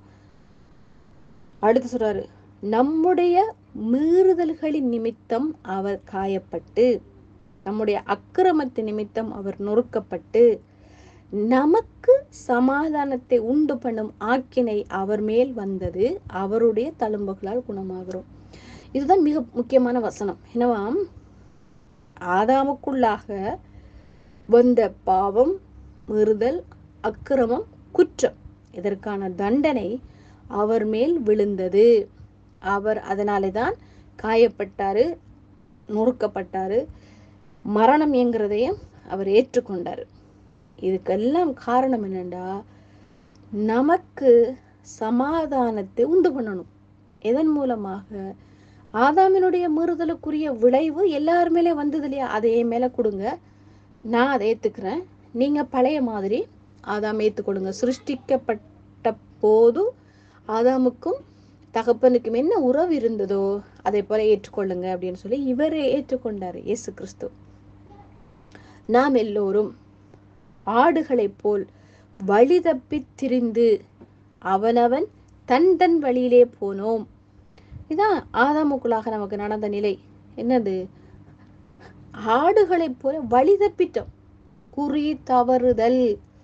அடுத்து சொல்றாரு நம்முடைய மீறுதல்களின் நிமித்தம் அவர் காயப்பட்டு நம்முடைய அக்கிரமத்தின் நிமித்தம் அவர் நொறுக்கப்பட்டு நமக்கு சமாதானத்தை உண்டு பண்ணும் ஆக்கினை அவர் மேல் வந்தது அவருடைய தழும்புகளால் குணமாகிறோம் இதுதான் மிக முக்கியமான வசனம் என்னவாம் ஆதாமுக்குள்ளாக வந்த பாவம் மீறுதல் அக்கிரமம் குற்றம் இதற்கான தண்டனை அவர் மேல் விழுந்தது அவர் அதனாலே தான் காயப்பட்டாரு நொறுக்கப்பட்டாரு மரணம் என்கிறதையும் அவர் ஏற்றுக்கொண்டாரு இதுக்கெல்லாம் காரணம் என்னண்டா நமக்கு சமாதானத்தை உண்டு பண்ணணும் எதன் மூலமாக ஆதாமினுடைய மீறுதலுக்குரிய விளைவு எல்லார் மேலே வந்தது இல்லையா அதை என் மேல கொடுங்க நான் அதை ஏத்துக்கிறேன் நீங்க பழைய மாதிரி ஆதாம் ஏத்துக்கொள்ளுங்க சிருஷ்டிக்கப்பட்ட போது ஆதாமுக்கும் தகப்பனுக்கும் என்ன உறவு இருந்ததோ அதை போல ஏற்றுக்கொள்ளுங்க அப்படின்னு சொல்லி இவரே ஏற்றுக்கொண்டாரு இயேசு கிறிஸ்து நாம் எல்லோரும் ஆடுகளைப் போல் வழி தப்பித் திரிந்து அவனவன் தன் தன் வழியிலே போனோம் இதான் ஆதாமுக்குள்ளாக நமக்கு நடந்த நிலை என்னது ஆடுகளைப் போல வழி தப்பிட்டோம் குறி தவறுதல்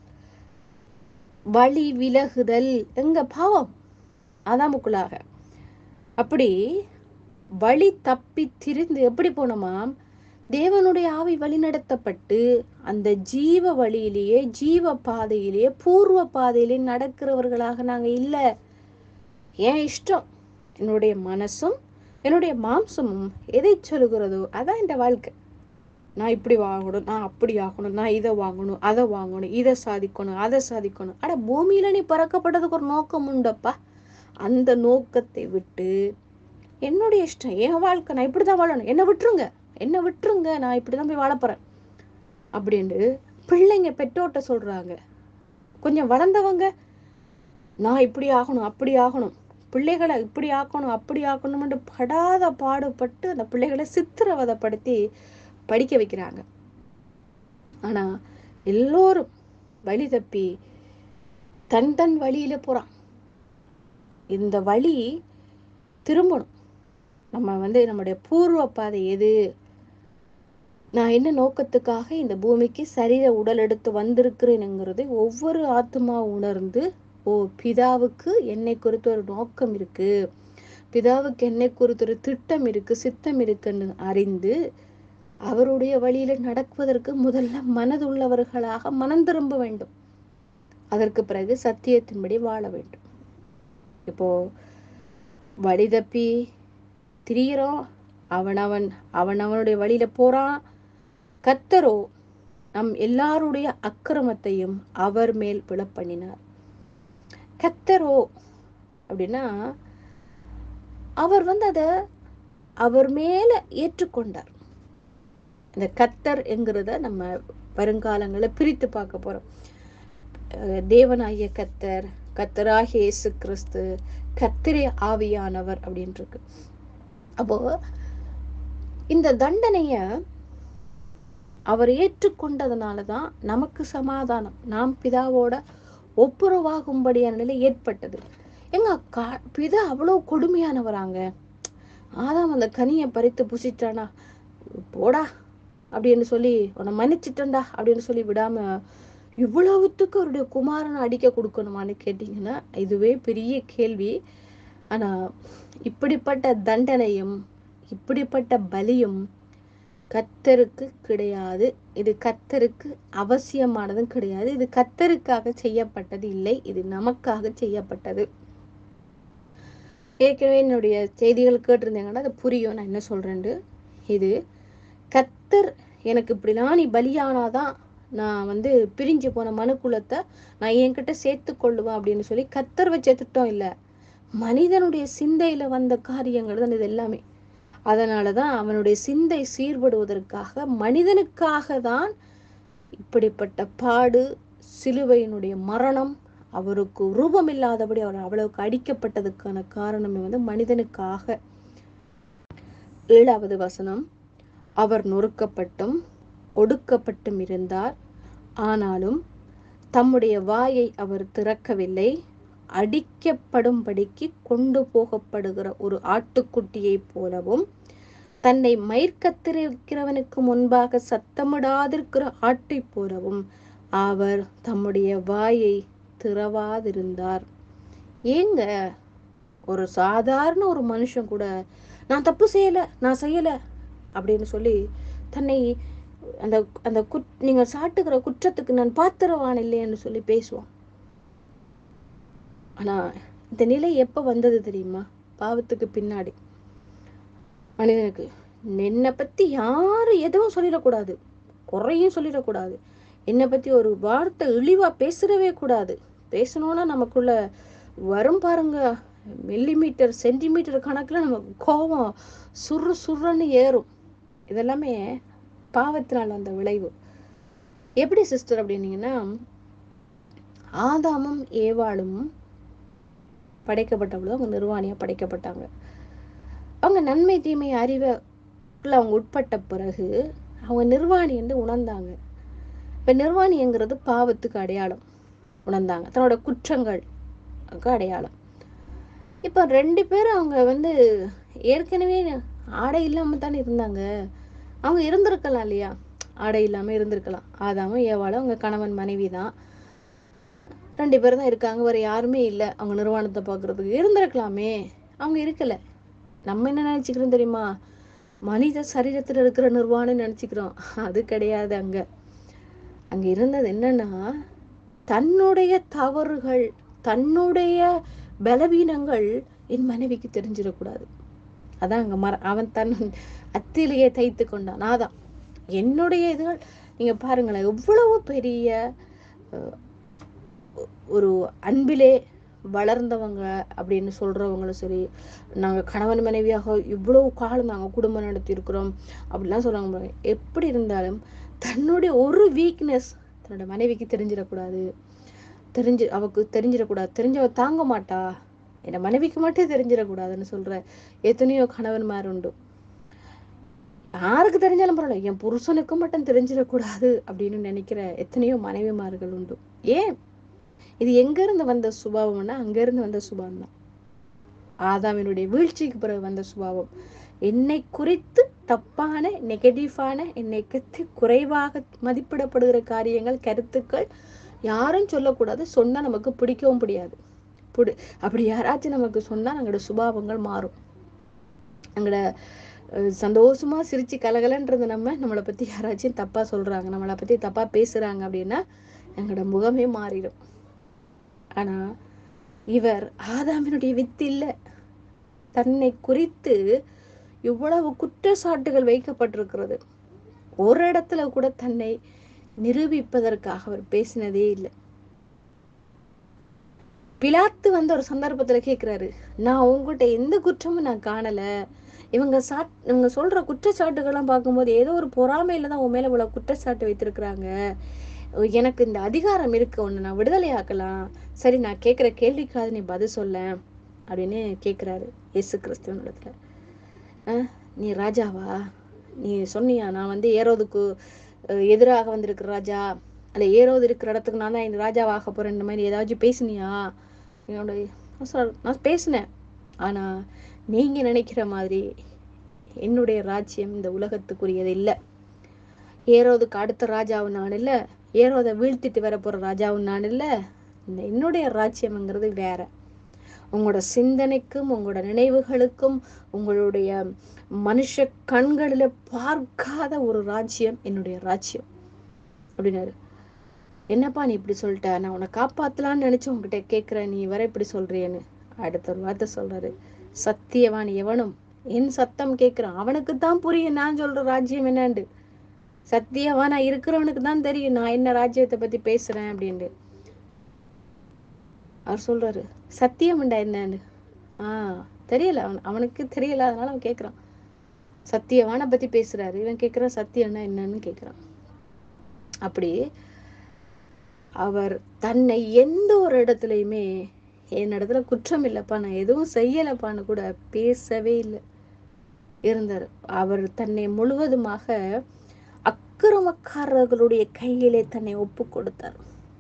வழி விலகுதல் எங்க பாவம் ஆதாமுக்குள்ளாக அப்படி வழி தப்பி திரிந்து எப்படி போனோமாம் தேவனுடைய ஆவி வழிநடத்தப்பட்டு அந்த ஜீவ வழியிலேயே ஜீவ பாதையிலேயே பூர்வ பாதையிலேயே நடக்கிறவர்களாக நாங்க இல்ல ஏன் இஷ்டம் என்னுடைய மனசும் என்னுடைய மாம்சமும் எதை சொல்லுகிறதோ அதான் இந்த வாழ்க்கை நான் இப்படி வாங்கணும் நான் அப்படி ஆகணும் நான் இதை வாங்கணும் அதை வாங்கணும் இதை சாதிக்கணும் அதை சாதிக்கணும் அட பூமியில நீ பறக்கப்பட்டதுக்கு ஒரு நோக்கம் உண்டப்பா அந்த நோக்கத்தை விட்டு என்னுடைய இஷ்டம் என் வாழ்க்கை நான் இப்படிதான் வாழணும் என்னை விட்டுருங்க என்னை விட்டுருங்க நான் இப்படிதான் போய் வாழப் போறேன் அப்படின்ட்டு பிள்ளைங்க பெற்றோர்கிட்ட சொல்றாங்க கொஞ்சம் வளர்ந்தவங்க நான் இப்படி ஆகணும் அப்படி ஆகணும் பிள்ளைகளை இப்படி ஆக்கணும் அப்படி ஆக்கணும்னு படாத பாடுபட்டு அந்த பிள்ளைகளை சித்திரவதைப்படுத்தி படிக்க வைக்கிறாங்க ஆனா எல்லோரும் வழி தப்பி தன் தன் வழியில போறான் இந்த வழி திரும்பணும் நம்ம வந்து நம்முடைய பூர்வ பாதை எது நான் என்ன நோக்கத்துக்காக இந்த பூமிக்கு சரீர உடல் எடுத்து வந்திருக்கிறேனுங்கிறதை ஒவ்வொரு ஆத்மா உணர்ந்து ஓ பிதாவுக்கு என்னை குறித்து ஒரு நோக்கம் இருக்கு பிதாவுக்கு என்னை குறித்து ஒரு திட்டம் இருக்கு சித்தம் இருக்குன்னு அறிந்து அவருடைய வழியில நடக்குவதற்கு முதல்ல மனதுள்ளவர்களாக மனம் திரும்ப வேண்டும் அதற்கு பிறகு சத்தியத்தின்படி வாழ வேண்டும் இப்போ வழி தப்பி திரியிறோம் அவனவன் அவனவனுடைய வழியில போறான் கத்தரோ நம் எல்லாருடைய அக்கிரமத்தையும் அவர் மேல் விழப்பண்ணினார் கத்தரோ அப்படின்னா அவர் வந்து அதை அவர் மேல ஏற்றுக்கொண்டார் இந்த கத்தர் என்கிறத நம்ம வருங்காலங்களில் பிரித்து பார்க்க போறோம் அஹ் தேவனாகிய கத்தர் கத்தராகிய இயேசு கிறிஸ்து கத்திரே ஆவியானவர் அப்படின்னு இருக்கு அப்போ இந்த தண்டனைய அவர் ஏற்றுக்கொண்டதுனால தான் நமக்கு சமாதானம் நாம் பிதாவோட ஒப்புரவாகும்படியான நிலை ஏற்பட்டது எங்க கா பிதா அவ்வளவு கொடுமையானவராங்க ஆதாம் அந்த கனியை பறித்து புசிட்டானா போடா அப்படின்னு சொல்லி உன்னை மன்னிச்சிட்டேன்டா அப்படின்னு சொல்லி விடாம இவ்வளவுத்துக்கு அவருடைய குமாரனை அடிக்க கொடுக்கணுமான்னு கேட்டீங்கன்னா இதுவே பெரிய கேள்வி ஆனா இப்படிப்பட்ட தண்டனையும் இப்படிப்பட்ட பலியும் கத்தருக்கு கிடையாது இது கத்தருக்கு அவசியமானதும் கிடையாது இது கத்தருக்காக செய்யப்பட்டது இல்லை இது நமக்காக செய்யப்பட்டது ஏற்கனவே என்னுடைய செய்திகள் கேட்டிருந்தீங்கன்னா அது புரியும் நான் என்ன சொல்றேன்னு இது கத்தர் எனக்கு இப்படிலாம் நீ பலியானாதான் நான் வந்து பிரிஞ்சு போன மனுக்குலத்தை நான் என்கிட்ட சேர்த்து கொள்ளுவேன் அப்படின்னு சொல்லி கத்தர் வச்ச திட்டம் இல்லை மனிதனுடைய சிந்தையில வந்த காரியங்கள் தான் இது எல்லாமே அதனாலதான் அவனுடைய சிந்தை சீர்படுவதற்காக மனிதனுக்காக தான் இப்படிப்பட்ட பாடு சிலுவையினுடைய மரணம் அவருக்கு ரூபம் இல்லாதபடி அவர் அவ்வளவுக்கு அடிக்கப்பட்டதுக்கான காரணமே வந்து மனிதனுக்காக ஏழாவது வசனம் அவர் நொறுக்கப்பட்டும் ஒடுக்கப்பட்டும் இருந்தார் ஆனாலும் தம்முடைய வாயை அவர் திறக்கவில்லை அடிக்கப்படும்படிக்கு கொண்டு போகப்படுகிற ஒரு ஆட்டுக்குட்டியைப் போலவும் தன்னை மயிர்கத்திருக்கிறவனுக்கு முன்பாக சத்தமிடாதிருக்கிற ஆட்டைப் போலவும் அவர் தம்முடைய வாயை திறவாதிருந்தார் ஏங்க ஒரு சாதாரண ஒரு மனுஷன் கூட நான் தப்பு செய்யல நான் செய்யல அப்படின்னு சொல்லி தன்னை அந்த அந்த குட் நீங்க சாட்டுகிற குற்றத்துக்கு நான் பாத்திரவான் இல்லைன்னு சொல்லி பேசுவான் ஆனா இந்த நிலை எப்ப வந்தது தெரியுமா பாவத்துக்கு பின்னாடி மனிதனுக்கு என்னை பத்தி யாரும் எதுவும் சொல்லிடக்கூடாது குறையும் சொல்லிடக்கூடாது என்னை பத்தி ஒரு வார்த்தை இழிவா பேசுறவே கூடாது பேசணும்னா நமக்குள்ள வரும் பாருங்க மில்லிமீட்டர் சென்டிமீட்டர் கணக்குல நமக்கு கோபம் சுரு சுருன்னு ஏறும் இதெல்லாமே பாவத்தினால் வந்த விளைவு எப்படி சிஸ்டர் அப்படின்னீங்கன்னா ஆதாமும் ஏவாளும் படைக்கப்பட்ட பொழுது அவங்க நிர்வாணியா படைக்கப்பட்டாங்க அவங்க நன்மை தீமை அறிவுக்குள்ள அவங்க உட்பட்ட பிறகு அவங்க நிர்வாணி என்று உணர்ந்தாங்க இப்ப நிர்வாணிங்கிறது பாவத்துக்கு அடையாளம் உணர்ந்தாங்க தன்னோட குற்றங்கள் அடையாளம் இப்ப ரெண்டு பேரும் அவங்க வந்து ஏற்கனவே ஆடை இல்லாம தானே இருந்தாங்க அவங்க இருந்திருக்கலாம் இல்லையா ஆடை இல்லாம இருந்திருக்கலாம் ஆதாமும் ஏவாளும் அவங்க கணவன் மனைவி தான் ரெண்டு பேரும் தான் இருக்காங்க வேற யாருமே இல்லை அவங்க நிர்வாணத்தை பார்க்கறதுக்கு இருந்திருக்கலாமே அவங்க இருக்கல நம்ம என்ன நினைச்சுக்கிறோம் தெரியுமா மனித சரீரத்துல இருக்கிற நிர்வாணம் நினைச்சுக்கிறோம் அது கிடையாது அங்க அங்க இருந்தது என்னன்னா தன்னுடைய தவறுகள் தன்னுடைய பலவீனங்கள் என் மனைவிக்கு தெரிஞ்சிடக்கூடாது அதான் அங்க மர அவன் தன் அத்திலேயே தைத்து கொண்டான் அதான் என்னுடைய இதுகள் நீங்க பாருங்களேன் எவ்வளவு பெரிய அஹ், ஒரு அன்பிலே வளர்ந்தவங்க அப்படின்னு சொல்றவங்களும் சரி நாங்க கணவன் மனைவியாக இவ்வளவு காலம் நாங்க குடும்பம் நடத்தி இருக்கிறோம் அப்படிலாம் சொல்றாங்க பாருங்க. எப்படி இருந்தாலும் தன்னுடைய ஒரு வீக்னஸ் தன்னோட மனைவிக்கு தெரிஞ்சிடக்கூடாது தெரிஞ்சு அவக்கு தெரிஞ்சிடக்கூடாது தெரிஞ்சவ தாங்க மாட்டா என் மனைவிக்கு மட்டும் தெரிஞ்சிடக்கூடாதுன்னு சொல்ற எத்தனையோ கணவன்மார் உண்டு யாருக்கு தெரிஞ்சாலும் பரவாயில்ல என் புருஷனுக்கு மட்டும் தெரிஞ்சிடக்கூடாது அப்படின்னு நினைக்கிற எத்தனையோ மனைவிமார்கள் உண்டு ஏன் இது எங்க இருந்து வந்த சுபாவம்னா அங்க இருந்து வந்த சுபாவம் தான் ஆதாமினுடைய வீழ்ச்சிக்கு பிறகு வந்த சுபாவம் என்னை குறித்து தப்பான நெகட்டிவான என்னை குறித்து குறைவாக மதிப்பிடப்படுகிற காரியங்கள் கருத்துக்கள் யாரும் சொல்லக்கூடாது சொன்னா நமக்கு பிடிக்கவும் பிடியாது புடி அப்படி யாராச்சும் நமக்கு சொன்னா நம்மளோட சுபாவங்கள் மாறும் எங்களோட அஹ், சந்தோஷமா சிரிச்சு கலகலன்றது நம்ம நம்மளை பத்தி யாராச்சும் தப்பா சொல்றாங்க நம்மளை பத்தி தப்பா பேசுறாங்க அப்படின்னா எங்களோட முகமே மாறிடும் ஆனா இவர் ஆதாமினுடைய வித்து இல்ல தன்னை குறித்து இவ்வளவு குற்றச்சாட்டுகள் வைக்கப்பட்டிருக்கிறது ஒரு இடத்துல கூட தன்னை நிரூபிப்பதற்காக அவர் பேசினதே இல்லை பிலாத்து வந்த ஒரு சந்தர்ப்பத்துல கேக்குறாரு நான் உங்ககிட்ட எந்த குற்றமும் நான் காணல இவங்க சாட் இவங்க சொல்ற குற்றச்சாட்டுகள்லாம் பார்க்கும்போது ஏதோ ஒரு பொறாமையில தான் உன் மேல இவ்வளவு குற்றச்சாட்டு வைத்திருக்கிறாங்க எனக்கு இந்த அதிகாரம் இருக்கு உன்னை நான் விடுதலை ஆக்கலாம் சரி நான் கேட்குற கேள்விக்காவது நீ பதில் சொல்ல அப்படின்னு கேட்குறாரு இயேசு கிறிஸ்துவனிடத்துல அஹ், நீ ராஜாவா நீ சொன்னியா நான் வந்து ஏரோதுக்கு அஹ், எதிராக வந்திருக்கிற ராஜா அல்ல ஏரோது இருக்கிற இடத்துக்கு நான் தான் இந்த ராஜாவாக போறேன் இந்த மாதிரி ஏதாச்சும் பேசுனியா என்னோட நான் சொல்- நான் பேசினேன் ஆனா நீங்க நினைக்கிற மாதிரி என்னுடைய ராஜ்யம் இந்த உலகத்துக்குரியது இல்லை ஏரோதுக்கு அடுத்த ராஜாவும் நான் இல்ல ஏரோதை வீழ்த்திட்டு வர போற ராஜாவும் நான் இல்ல இந்த என்னுடைய ராஜ்யம்ங்கிறது வேற உங்களோட சிந்தனைக்கும் உங்களோட நினைவுகளுக்கும் உங்களுடைய மனுஷ கண்களில பார்க்காத ஒரு ராஜ்யம் என்னுடைய ராஜ்யம் அப்படின்னாரு என்னப்பா நீ இப்படி சொல்லிட்ட நான் உன்னை காப்பாத்தலாம்னு நினைச்சு உன்கிட்ட கேட்கிறேன் நீ வர இப்படி சொல்றியேன்னு அடுத்த ஒரு வார்த்தை சொல்றாரு சத்தியவான் எவனும் என் சத்தம் கேட்கிறான் அவனுக்கு தான் புரியும் நான் சொல்ற ராஜ்யம் என்னண்டு சத்தியவானா இருக்கிறவனுக்கு தான் தெரியும் நான் என்ன ராஜ்யத்தை பத்தி பேசுறேன் அப்படின்ட்டு அவர் சொல்றாரு சத்தியம்டா என்னன்னு ஆஹ் தெரியல அவன் அவனுக்கு தெரியல அதனால அவன் கேக்குறான் சத்தியவானை பத்தி பேசுறாரு இவன் கேக்குறான் சத்தியம்னா என்னன்னு கேக்குறான் அப்படி அவர் தன்னை எந்த ஒரு இடத்துலயுமே என் இடத்துல குற்றம் இல்லப்பா நான் எதுவும் செய்யலப்பான்னு கூட பேசவே இல்லை இருந்தார் அவர் தன்னை முழுவதுமாக அக்கிரமக்காரர்களுடைய கையிலே தன்னை ஒப்பு கொடுத்தார்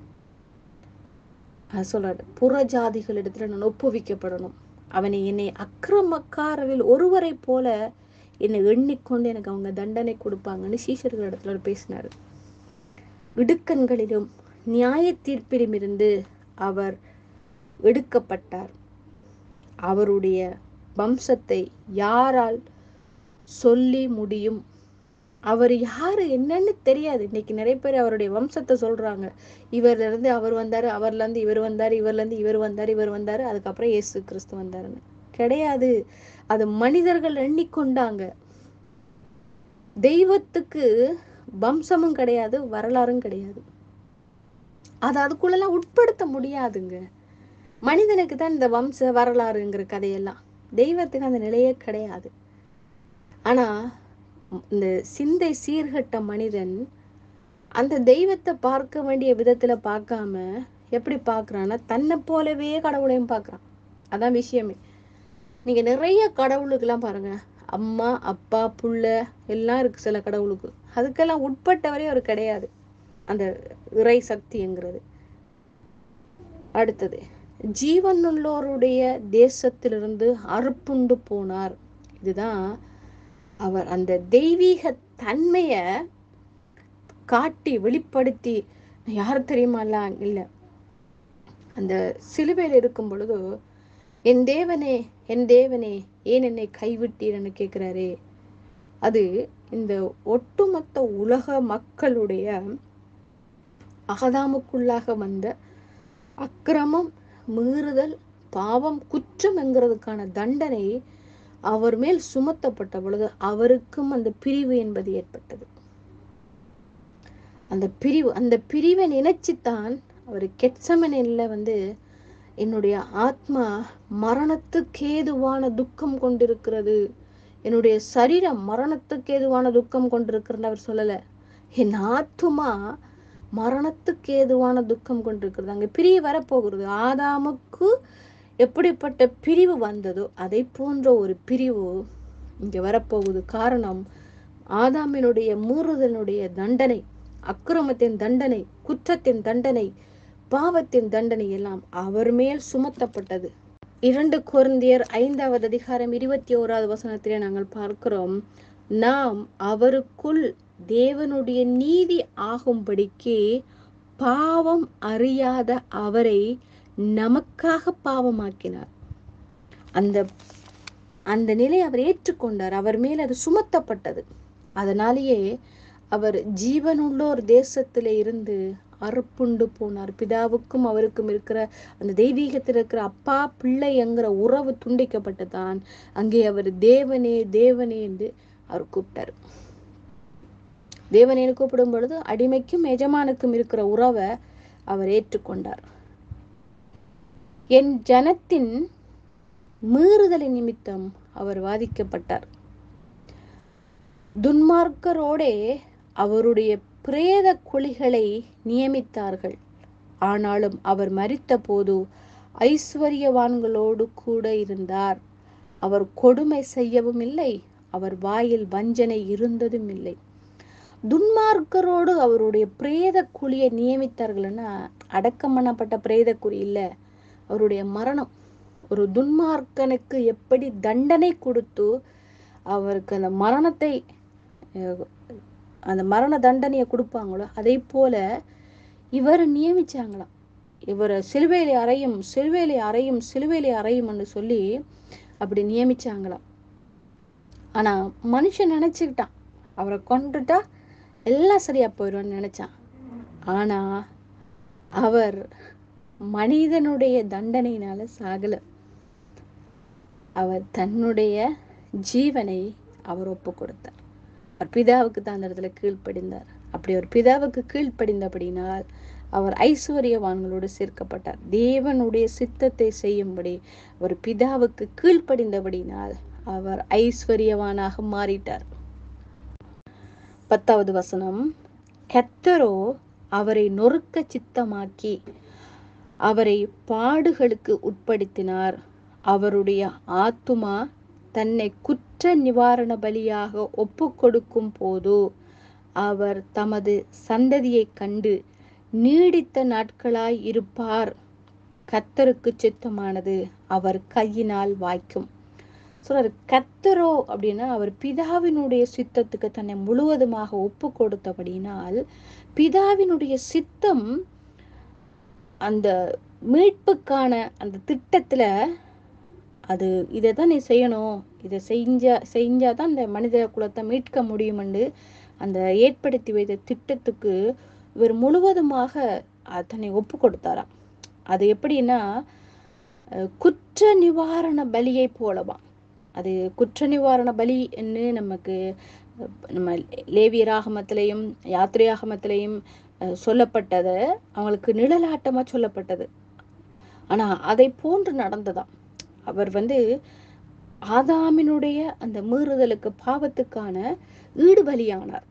அது சொல்றாரு புறஜாதிகளிடத்துல நான் ஒப்புவிக்கப்படணும் அவனை என்னை அக்கிரமக்காரரில் ஒருவரை போல என்னை எண்ணிக்கொண்டு எனக்கு அவங்க தண்டனை கொடுப்பாங்கன்னு சீஷர்கள் இடத்துல அவர் பேசினாரு இடுக்கண்களிலும் நியாய தீர்ப்பிலும் இருந்து அவர் எடுக்கப்பட்டார் அவருடைய வம்சத்தை யாரால் சொல்லி முடியும் அவர் யாரு என்னன்னு தெரியாது இன்னைக்கு நிறைய பேர் அவருடைய வம்சத்தை சொல்றாங்க இவர்ல இருந்து அவர் வந்தாரு அவர்ல இருந்து இவர் வந்தாரு இவர்ல இருந்து இவர் வந்தாரு இவர் வந்தாரு அதுக்கப்புறம் இயேசு கிறிஸ்து வந்தாருன்னு கிடையாது அது மனிதர்கள் எண்ணிக்கொண்டாங்க தெய்வத்துக்கு வம்சமும் கிடையாது வரலாறும் கிடையாது அது அதுக்குள்ளெல்லாம் உட்படுத்த முடியாதுங்க மனிதனுக்கு தான் இந்த வம்ச வரலாறுங்கிற கதையெல்லாம் தெய்வத்துக்கு அந்த நிலையே கிடையாது ஆனா இந்த சிந்தை சீர்கட்ட மனிதன் அந்த தெய்வத்தை பார்க்க வேண்டிய விதத்துல பார்க்காம எப்படி பார்க்கறான்னா தன்னை போலவே கடவுளையும் பார்க்கறான் அதான் விஷயமே நீங்க நிறைய கடவுளுக்கெல்லாம் பாருங்க அம்மா அப்பா புள்ள எல்லாம் இருக்கு சில கடவுளுக்கு அதுக்கெல்லாம் உட்பட்டவரே அவர் கிடையாது அந்த இறை சக்திங்கிறது அடுத்தது ஜீவனுள்ளோருடைய தேசத்திலிருந்து அறுப்புண்டு போனார் இதுதான் அவர் அந்த தெய்வீக தன்மைய காட்டி வெளிப்படுத்தி யார் தெரியுமாலாம் இல்ல அந்த சிலுவையில் இருக்கும் பொழுது என் தேவனே என் தேவனே ஏன் என்னை கைவிட்டீர்னு கேட்கிறாரே அது இந்த ஒட்டுமொத்த உலக மக்களுடைய ஆதாமுக்குள்ளாக வந்த அக்கிரமம் மீறுதல் பாவம் குற்றம் என்கிறதுக்கான தண்டனை அவர் மேல் சுமத்தப்பட்ட பொழுது அவருக்கும் அந்த பிரிவு என்பது ஏற்பட்டது அந்த பிரிவு அந்த பிரிவை நினைச்சுத்தான் அவர் கெட்சமனில் வந்து என்னுடைய ஆத்மா மரணத்துக்கு ஏதுவான துக்கம் கொண்டிருக்கிறது என்னுடைய சரீரம் மரணத்துக்கு ஏதுவான துக்கம் கொண்டிருக்கிறது அவர் சொல்லல என் ஆத்துமா மரணத்துக்கு ஏதுவான துக்கம் கொண்டிருக்கிறது அங்க பிரிவு வரப்போகிறது ஆதாமுக்கு எப்படிப்பட்ட பிரிவு வந்ததோ அதை போன்ற ஒரு பிரிவு இங்க வரப்போகுது காரணம் ஆதாமினுடைய மூறுதனுடைய தண்டனை அக்கிரமத்தின் தண்டனை குற்றத்தின் தண்டனை பாவத்தின் தண்டனை எல்லாம் அவர் மேல் சுமத்தப்பட்டது இரண்டு கொரிந்தியர் ஐந்தாவது அதிகாரம் இருபத்தி ஓராவது வசனத்திலே நாங்கள் பார்க்கிறோம் நாம் அவருக்குள் தேவனுடைய நீதி ஆகும்படிக்கு பாவம் அறியாத அவரை நமக்காக பாவமாக்கினார் அந்த அந்த நிலை அவர் ஏற்றுக்கொண்டார் அவர் மேல் அது சுமத்தப்பட்டது அதனாலேயே அவர் ஜீவனுள்ளோர் தேசத்திலே இருந்து அறுப்புண்டு போனார் பிதாவுக்கும் அவருக்கும் இருக்கிற அந்த தெய்வீகத்தில் இருக்கிற அப்பா பிள்ளை என்கிற உறவு துண்டிக்கப்பட்டுதான் அங்கே அவர் தேவனே தேவனே என்று அவர் கூப்பிட்டார் தேவனேன்னு கூப்பிடும் பொழுது அடிமைக்கும் எஜமானுக்கும் இருக்கிற உறவை அவர் ஏற்றுக்கொண்டார் என் ஜனத்தின் மீறுதலின் நிமித்தம் அவர் வாதிக்கப்பட்டார் துன்மார்க்கரோடே அவருடைய பிரேத குழிகளை நியமித்தார்கள் ஆனாலும் அவர் மரித்த போது ஐஸ்வர்யவான்களோடு கூட இருந்தார் அவர் கொடுமை செய்யவும் இல்லை அவர் வாயில் வஞ்சனை இருந்ததும் இல்லை துன்மார்க்கரோடு அவருடைய பிரேத குழியை நியமித்தார்கள்னா அடக்கம் பண்ணப்பட்ட பிரேத குழி இல்லை அவருடைய மரணம் ஒரு துன்மார்க்கனுக்கு எப்படி தண்டனை கொடுத்து அவருக்கு அந்த மரணத்தை அஹ், அந்த மரண தண்டனையை கொடுப்பாங்களோ அதே போல இவர் நியமிச்சாங்களாம் இவர் சிலுவையிலே அறையும் சிலுவையிலே அறையும் சிலுவையிலே அறையும்னு சொல்லி அப்படி நியமிச்சாங்களாம் ஆனா மனுஷன் நினைச்சுக்கிட்டான் அவரை கொண்டுட்டா எல்லாம் சரியா போயிடும்னு நினைச்சான் ஆனா அவர் மனிதனுடைய தண்டனையினால சாகல அவர் தன்னுடைய ஜீவனை அவர் ஒப்பு கொடுத்தார் அவர் பிதாவுக்கு தான் அந்த இடத்துல கீழ்ப்படிந்தார் அப்படி அவர் பிதாவுக்கு கீழ்ப்படிந்தபடினால் அவர் ஐஸ்வர்யவான்களோடு சேர்க்கப்பட்டார் தேவனுடைய சித்தத்தை செய்யும்படி அவர் பிதாவுக்கு கீழ்ப்படிந்தபடினால் அவர் ஐஸ்வர்யவானாக மாறிட்டார் பத்தாவது வசனம் கத்தரோ அவரை நொறுக்க சித்தமாக்கி அவரை பாடுகளுக்கு உட்படுத்தினார் அவருடைய ஆத்துமா தன்னை குற்ற நிவாரண பலியாக ஒப்பு கொடுக்கும் போது அவர் தமது சந்ததியை கண்டு நீடித்த நாட்களாய் இருப்பார் கத்தருக்கு சித்தமானது அவர் கையினால் வாய்க்கும் சொல்றாரு கத்தரோ அப்படின்னா அவர் பிதாவினுடைய சித்தத்துக்கு தன்னை முழுவதுமாக ஒப்பு கொடுத்தபடினால் பிதாவினுடைய சித்தம் அந்த மீட்புக்கான அந்த திட்டத்துல அது இதை தான் நீ செய்யணும் இதை செஞ்சா செஞ்சாதான் இந்த மனித குலத்தை மீட்க முடியுமென்று அந்த ஏற்படுத்தி வைத்த திட்டத்துக்கு இவர் முழுவதுமாக அஹ், தன்னை ஒப்பு கொடுத்தாராம் அது எப்படின்னா அஹ், குற்ற நிவாரண பலியை போலவாம் அது குற்ற நிவாரண பலி என்று நமக்கு அஹ், நம்ம லேவியராகமத்திலையும் யாத்திரையாகமத்திலையும் அஹ், சொல்லப்பட்டது அவங்களுக்கு நிழலாட்டமா சொல்லப்பட்டது ஆனா அதை போன்று நடந்ததாம் அவர் வந்து ஆதாமினுடைய அந்த மீறுதலுக்கு பாவத்துக்கான ஈடுபலியானார்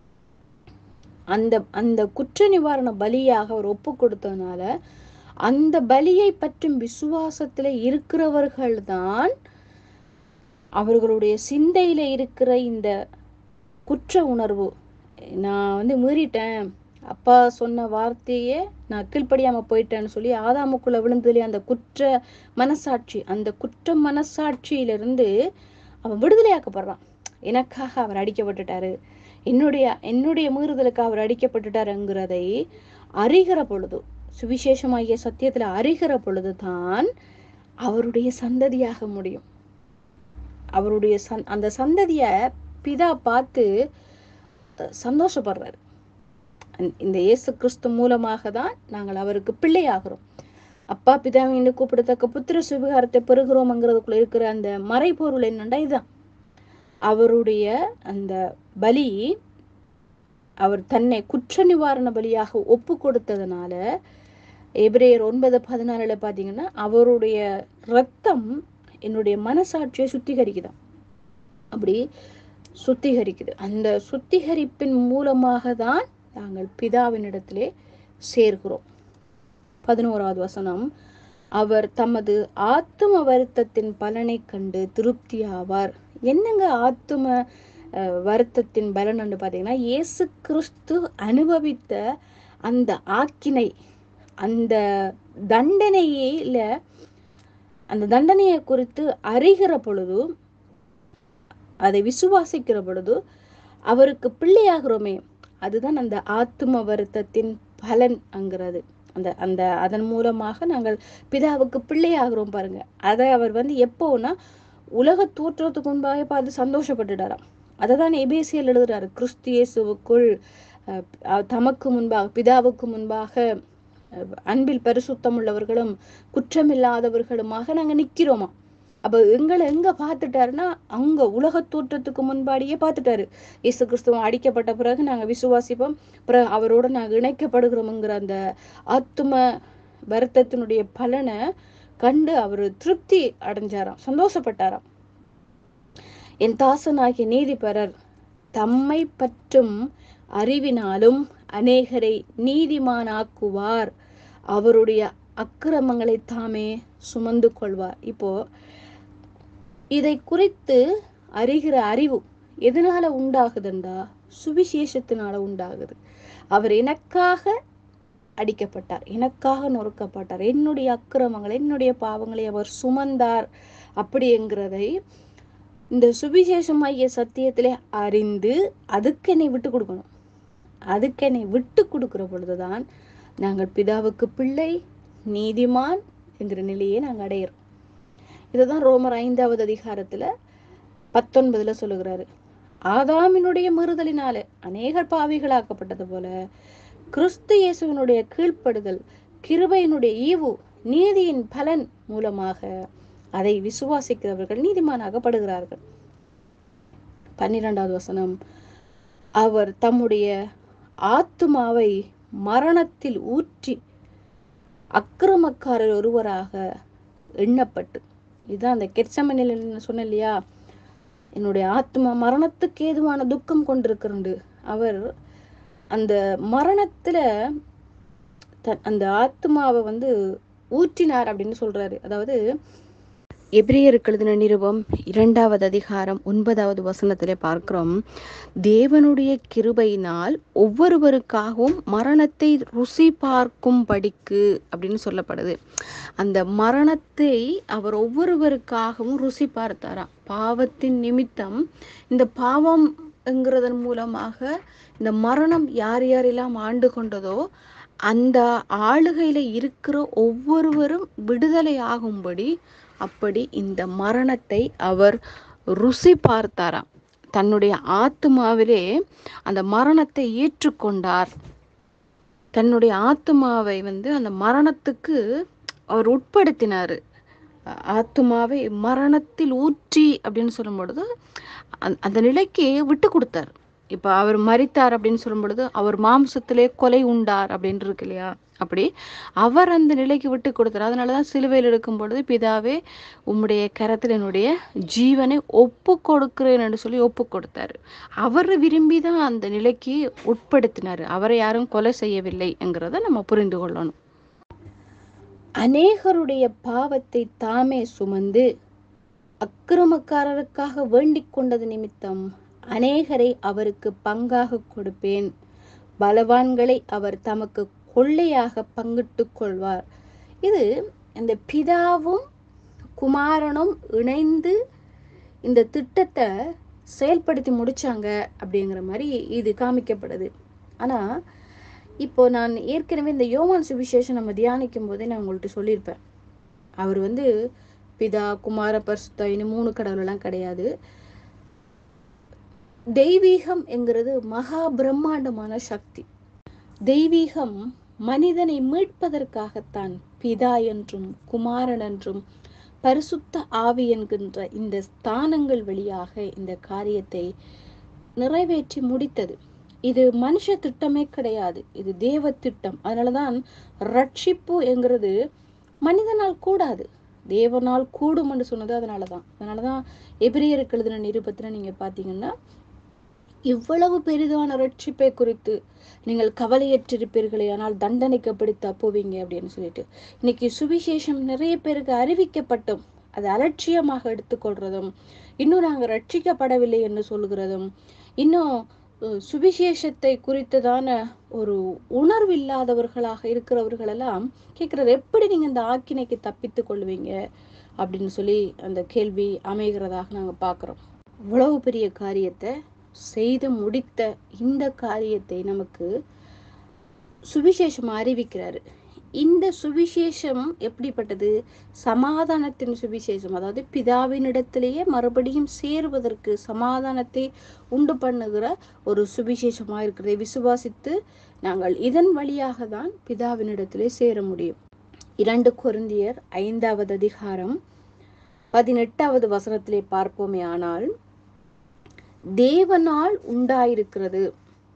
அந்த அந்த குற்ற நிவாரண பலியாக அவர் ஒப்பு கொடுத்ததுனால அந்த பலியை பற்றும் விசுவாசத்துல இருக்கிறவர்கள் தான் அவர்களுடைய சிந்தையில இருக்கிற இந்த குற்ற உணர்வு நான் வந்து மீறிட்டேன் அப்பா சொன்ன வார்த்தையே நான் கீழ்ப்படியாம போயிட்டேன்னு சொல்லி ஆதாமுக்குள்ள விழுந்ததுலே அந்த குற்ற மனசாட்சி அந்த குற்ற மனசாட்சியிலிருந்து அவன் விடுதலையாக்கப்படுறான் எனக்காக அவர் அடிக்கப்பட்டுட்டாரு என்னுடைய என்னுடைய மீறுதலுக்கு அவர் அடிக்கப்பட்டுட்டாருங்கிறதை அறிகிற பொழுது சுவிசேஷமாகிய சத்தியத்துல அறிகிற பொழுதுதான் அவருடைய சந்ததியாக முடியும் அவருடைய சந் அந்த சந்ததிய பிதா பார்த்து அஹ், சந்தோஷப்படுறாரு அந்த- இந்த இயேசு கிறிஸ்து மூலமாக தான் நாங்கள் அவருக்கு பிள்ளையாகிறோம் அப்பா பிதாவை என்று கூப்பிடத்தக்க புத்திர சுவிகாரத்தை பெறுகிறோம்ங்கிறதுக்குள்ள இருக்கிற அந்த மறைபொருள் என்னண்டா இதுதான் அவருடைய அந்த பலி அவர் தன்னை குற்ற நிவாரண பலியாக ஒப்பு கொடுத்ததுனால எபிரேயர் ஒன்பது பதினாலுல பாத்தீங்கன்னா அவருடைய ரத்தம் என்னுடைய மனசாட்சியை சுத்திகரிக்குதாம் அப்படி சுத்திகரிக்குது அந்த சுத்திகரிப்பின் மூலமாக தான் நாங்கள் பிதாவினிடத்திலே சேர்கிறோம் பதினோராவது வசனம் அவர் தமது ஆத்தும வருத்தத்தின் பலனை கண்டு திருப்தி ஆவார் என்னங்க ஆத்தும அஹ், வருத்தத்தின் பலன் பார்த்தீங்கன்னா இயேசு கிறிஸ்து அனுபவித்த அந்த ஆக்கினை அந்த தண்டனையில அந்த தண்டனையை குறித்து அறிகிற பொழுது அதை விசுவாசிக்கிற பொழுது அவருக்கு பிள்ளையாகிறோமே அதுதான் அந்த ஆத்தும வருத்தத்தின் பலன் அங்கிறது அந்த அந்த அதன் மூலமாக நாங்கள் பிதாவுக்கு பிள்ளையாகிறோம் பாருங்க அதை அவர் வந்து எப்போன்னா உலக தோற்றத்துக்கு முன்பாக பார்த்து சந்தோஷப்பட்டுட்டாராம் அதை தான் எபேசியல் எழுதுறாரு கிறிஸ்து இயேசுவுக்குள் அஹ், அஹ், தமக்கு முன்பாக பிதாவுக்கு முன்பாக அஹ், அன்பில் பரிசுத்தம் உள்ளவர்களும் குற்றமில்லாதவர்களுமாக நாங்க நிக்கிறோமா அப்ப எங்களை எங்க பார்த்துட்டாருன்னா அங்க உலக தோற்றத்துக்கு முன்பாடியே பார்த்துட்டாரு இயேசு கிறிஸ்துவம் அடிக்கப்பட்ட பிறகு நாங்க விசுவாசிப்போம் பிறகு அவரோட நாங்க இணைக்கப்படுகிறோம்ங்கிற அந்த ஆத்தும வருத்தத்தினுடைய பலனை கண்டு அவர் திருப்தி அடைஞ்சாராம் சந்தோஷப்பட்டாராம் என் தாசனாகிய நீதிபரர் தம்மை பற்றும் அறிவினாலும் அநேகரை நீதிமானாக்குவார் அவருடைய அக்கிரமங்களை தாமே சுமந்து கொள்வார் இப்போ இதை குறித்து அறிகிற அறிவு எதனால உண்டாகுதுண்டா சுவிசேஷத்தினால உண்டாகுது அவர் எனக்காக அடிக்கப்பட்டார் எனக்காக நொறுக்கப்பட்டார் என்னுடைய அக்கிரமங்களை என்னுடைய பாவங்களை அவர் சுமந்தார் அப்படிங்கிறதை இந்த சுவிசேஷமாகிய சத்தியத்திலே அறிந்து அதுக்கு என்னை விட்டு கொடுக்கணும் அதுக்கு என்னை விட்டு கொடுக்கிற பொழுதுதான் நாங்கள் பிதாவுக்கு பிள்ளை நீதிமான் என்கிற நிலையை நாங்கள் அடையிறோம் இதுதான் ரோமர் ஐந்தாவது அதிகாரத்துல பத்தொன்பதுல சொல்லுகிறாரு ஆதாமினுடைய மீறுதலினால அநேகர் பாவிகளாக்கப்பட்டது போல கிறிஸ்து இயேசுவினுடைய கீழ்ப்படுதல் கிருபையினுடைய ஈவு நீதியின் பலன் மூலமாக அதை விசுவாசிக்கிறவர்கள் நீதிமானாகப்படுகிறார்கள் பன்னிரெண்டாவது வசனம் அவர் தம்முடைய ஆத்துமாவை மரணத்தில் ஊற்றி அக்கிரமக்காரர் ஒருவராக எண்ணப்பட்டு இதுதான் அந்த கெட்சமனில் சொன்ன இல்லையா என்னுடைய ஆத்மா மரணத்துக்கு ஏதுவான துக்கம் கொண்டிருக்கிறது அவர் அந்த மரணத்துல த- அந்த ஆத்மாவை வந்து ஊற்றினார் அப்படின்னு சொல்றாரு அதாவது எபிரேயருக்கு எழுதின நிருபம் இரண்டாவது அதிகாரம் ஒன்பதாவது வசனத்திலே பார்க்கிறோம் தேவனுடைய கிருபையினால் ஒவ்வொருவருக்காகவும் மரணத்தை ருசி பார்க்கும் படிக்கு அப்படின்னு சொல்லப்படுது அந்த மரணத்தை அவர் ஒவ்வொருவருக்காகவும் ருசி பார்த்தாராம் பாவத்தின் நிமித்தம் இந்த பாவம் என்கிறதன் மூலமாக இந்த மரணம் யார் யாரெல்லாம் ஆண்டு கொண்டதோ அந்த ஆளுகையில இருக்கிற ஒவ்வொருவரும் விடுதலை ஆகும்படி அப்படி இந்த மரணத்தை அவர் ருசி பார்த்தாராம் தன்னுடைய ஆத்மாவிலே அந்த மரணத்தை ஏற்றுக்கொண்டார் தன்னுடைய ஆத்மாவை வந்து அந்த மரணத்துக்கு அவர் உட்படுத்தினாரு அ- ஆத்மாவை மரணத்தில் ஊற்றி அப்படின்னு சொல்லும் பொழுது அந்த- அந்த நிலைக்கு விட்டு கொடுத்தார் இப்ப அவர் மரித்தார் அப்படின்னு சொல்லும் பொழுது அவர் மாம்சத்திலே கொலை உண்டார் அப்படின்னு இருக்கு இல்லையா அப்படி அவர் அந்த நிலைக்கு விட்டு கொடுத்தார் அதனாலதான் சிலுவையில் இருக்கும் பொழுது பிதாவே உம்முடைய கரத்தில் என்னுடைய ஜீவனை ஒப்பு கொடுக்கிறேன் என்று சொல்லி ஒப்பு கொடுத்தாரு அவர் விரும்பி தான் அந்த நிலைக்கு உட்படுத்தினார் அவரை யாரும் கொலை செய்யவில்லை என்கிறத நம்ம புரிந்து கொள்ளணும் அநேகருடைய பாவத்தை தாமே சுமந்து அக்கிரமக்காரருக்காக வேண்டிக் கொண்டது நிமித்தம் அநேகரை அவருக்கு பங்காக கொடுப்பேன் பலவான்களை அவர் தமக்கு கொள்ளையாக பங்கிட்டுக் கொள்வார் இது இந்த பிதாவும் குமாரனும் இணைந்து இந்த திட்டத்தை செயல்படுத்தி முடிச்சாங்க அப்படிங்கிற மாதிரி இது காமிக்கப்படுது ஆனா இப்போ நான் ஏற்கனவே இந்த யோவான் சுவிசேஷம் நம்ம தியானிக்கும் போதே நான் உங்கள்ட்ட சொல்லியிருப்பேன் அவர் வந்து பிதா குமார பரிசுத்த இன்னும் மூணு கடவுள் எல்லாம் கிடையாது தெய்வீகம் என்கிறது மகா பிரம்மாண்டமான சக்தி தெய்வீகம் மனிதனை மீட்பதற்காகத்தான் பிதா என்றும் குமாரன் என்றும் பரிசுத்த ஆவி என்கின்ற இந்த ஸ்தானங்கள் வழியாக இந்த காரியத்தை நிறைவேற்றி முடித்தது இது மனுஷ திட்டமே கிடையாது இது தேவ திட்டம் அதனாலதான் ரட்சிப்பு என்கிறது மனிதனால் கூடாது தேவனால் கூடும் என்று சொன்னது அதனாலதான் அதனாலதான் எபிரியருக்கு எழுதின நிருபத்துல நீங்க பாத்தீங்கன்னா இவ்வளவு பெரிதான ரட்சிப்பை குறித்து நீங்கள் கவலையற்றிருப்பீர்களே ஆனால் தண்டனைக்கப்படி தப்புவீங்க அப்படின்னு சொல்லிட்டு இன்னைக்கு சுவிசேஷம் நிறைய பேருக்கு அறிவிக்கப்பட்டும் அது அலட்சியமாக எடுத்துக்கொள்றதும் இன்னும் நாங்க ரட்சிக்கப்படவில்லை என்று சொல்லுகிறதும் இன்னும் அஹ், சுவிசேஷத்தை குறித்ததான ஒரு உணர்வு இல்லாதவர்களாக இருக்கிறவர்கள் எல்லாம் கேட்கறது எப்படி நீங்க இந்த ஆக்கினைக்கு தப்பித்துக் கொள்வீங்க அப்படின்னு சொல்லி அந்த கேள்வி அமைகிறதாக நாங்க பார்க்கிறோம் இவ்வளவு பெரிய காரியத்தை செய்து முடித்த இந்த காரியத்தை நமக்கு சுவிசேஷம் அறிவிக்கிறாரு இந்த சுவிசேஷம் எப்படிப்பட்டது சமாதானத்தின் சுவிசேஷம் அதாவது பிதாவினிடத்திலேயே மறுபடியும் சேருவதற்கு சமாதானத்தை உண்டு பண்ணுகிற ஒரு சுவிசேஷமா இருக்கிறதை விசுவாசித்து நாங்கள் இதன் வழியாக தான் பிதாவினிடத்திலே சேர முடியும் இரண்டு கொரிந்தியர் ஐந்தாவது அதிகாரம் பதினெட்டாவது வசனத்திலே பார்ப்போமே ஆனால் தேவனால் உண்டாயிருக்கிறது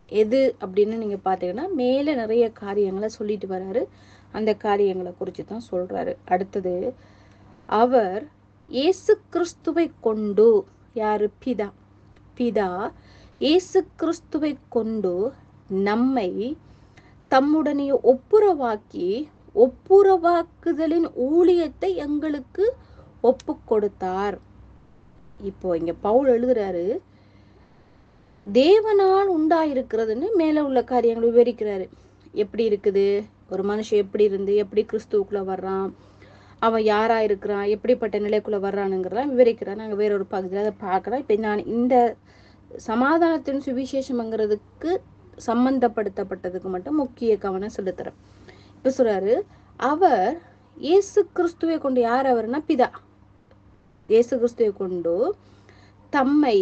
எது அப்படின்னு நீங்க பாத்தீங்கன்னா மேல நிறைய காரியங்களை சொல்லிட்டு வராரு அந்த காரியங்களை குறித்து தான் சொல்றாரு அடுத்தது அவர் இயேசு கிறிஸ்துவை கொண்டு யாரு பிதா பிதா இயேசு கிறிஸ்துவை கொண்டு நம்மை தம்முடனே ஒப்புரவாக்கி ஒப்புரவாக்குதலின் ஊழியத்தை எங்களுக்கு ஒப்பு கொடுத்தார் இப்போ இங்க பவுல் எழுதுறாரு தேவனால் உண்டாயிருக்கிறதுன்னு மேல உள்ள காரியங்களை விவரிக்கிறாரு எப்படி இருக்குது ஒரு மனுஷன் எப்படி இருந்து எப்படி கிறிஸ்துவுக்குள்ள வர்றான் அவன் யாரா இருக்கிறான் எப்படிப்பட்ட நிலைக்குள்ள வர்றானுங்கிறத விவரிக்கிறான் நாங்க வேற ஒரு பகுதியில் அதை பார்க்கலாம் இப்ப நான் இந்த சமாதானத்தின் சுவிசேஷம்ங்கிறதுக்கு சம்பந்தப்படுத்தப்பட்டதுக்கு மட்டும் முக்கிய கவனம் செலுத்துறேன் இப்ப சொல்றாரு அவர் இயேசு கிறிஸ்துவை கொண்டு யார் அவர்னா பிதா இயேசு கிறிஸ்துவை கொண்டு தம்மை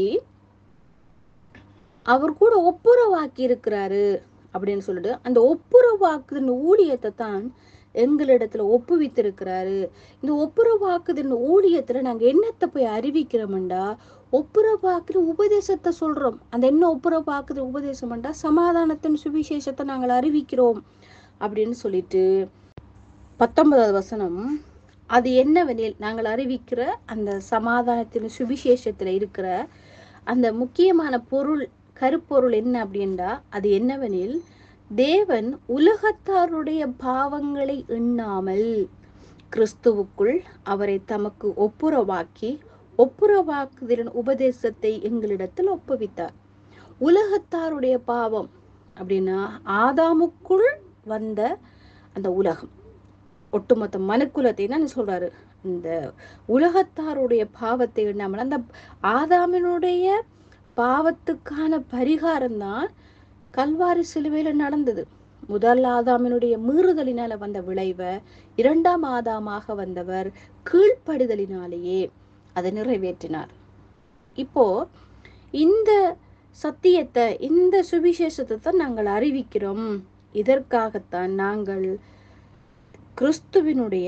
அவர் கூட ஒப்புரவாக்கி இருக்கிறாரு அப்படின்னு சொல்லிட்டு அந்த ஒப்புரவாக்குதின் ஊழியத்தை தான் எங்களிடத்துல ஒப்புவித்திருக்கிறாரு இந்த ஒப்புரவாக்குதின் ஊழியத்துல நாங்க என்னத்தை போய் அறிவிக்கிறோம்டா ஒப்புரவாக்குற உபதேசத்தை சொல்றோம் அந்த என்ன ஒப்புரவாக்குது உபதேசம்டா சமாதானத்தின் சுவிசேஷத்தை நாங்கள் அறிவிக்கிறோம் அப்படின்னு சொல்லிட்டு பத்தொன்பதாவது வசனம் அது என்னவெனில் நாங்கள் அறிவிக்கிற அந்த சமாதானத்தின் சுவிசேஷத்துல இருக்கிற அந்த முக்கியமான பொருள் கருப்பொருள் என்ன அப்படின்றா அது என்னவெனில் தேவன் உலகத்தாருடைய பாவங்களை எண்ணாமல் கிறிஸ்துவுக்குள் அவரை தமக்கு ஒப்புரவாக்கி ஒப்புரவாக்குதலின் உபதேசத்தை எங்களிடத்தில் ஒப்புவித்தார் உலகத்தாருடைய பாவம் அப்படின்னா ஆதாமுக்குள் வந்த அந்த உலகம் ஒட்டுமொத்த மனுக்குலத்தை தான் சொல்றாரு இந்த உலகத்தாருடைய பாவத்தை எண்ணாமல் அந்த ஆதாமினுடைய பாவத்துக்கான பரிகாரம் தான் கல்வாரி சிலுவையில நடந்தது முதல் ஆதாமினுடைய மீறுதலினால வந்த விளைவை இரண்டாம் ஆதாமாக வந்தவர் கீழ்ப்படிதலினாலேயே அதை நிறைவேற்றினார் இப்போ இந்த சத்தியத்தை இந்த சுவிசேஷத்தை தான் நாங்கள் அறிவிக்கிறோம் இதற்காகத்தான் நாங்கள் கிறிஸ்துவினுடைய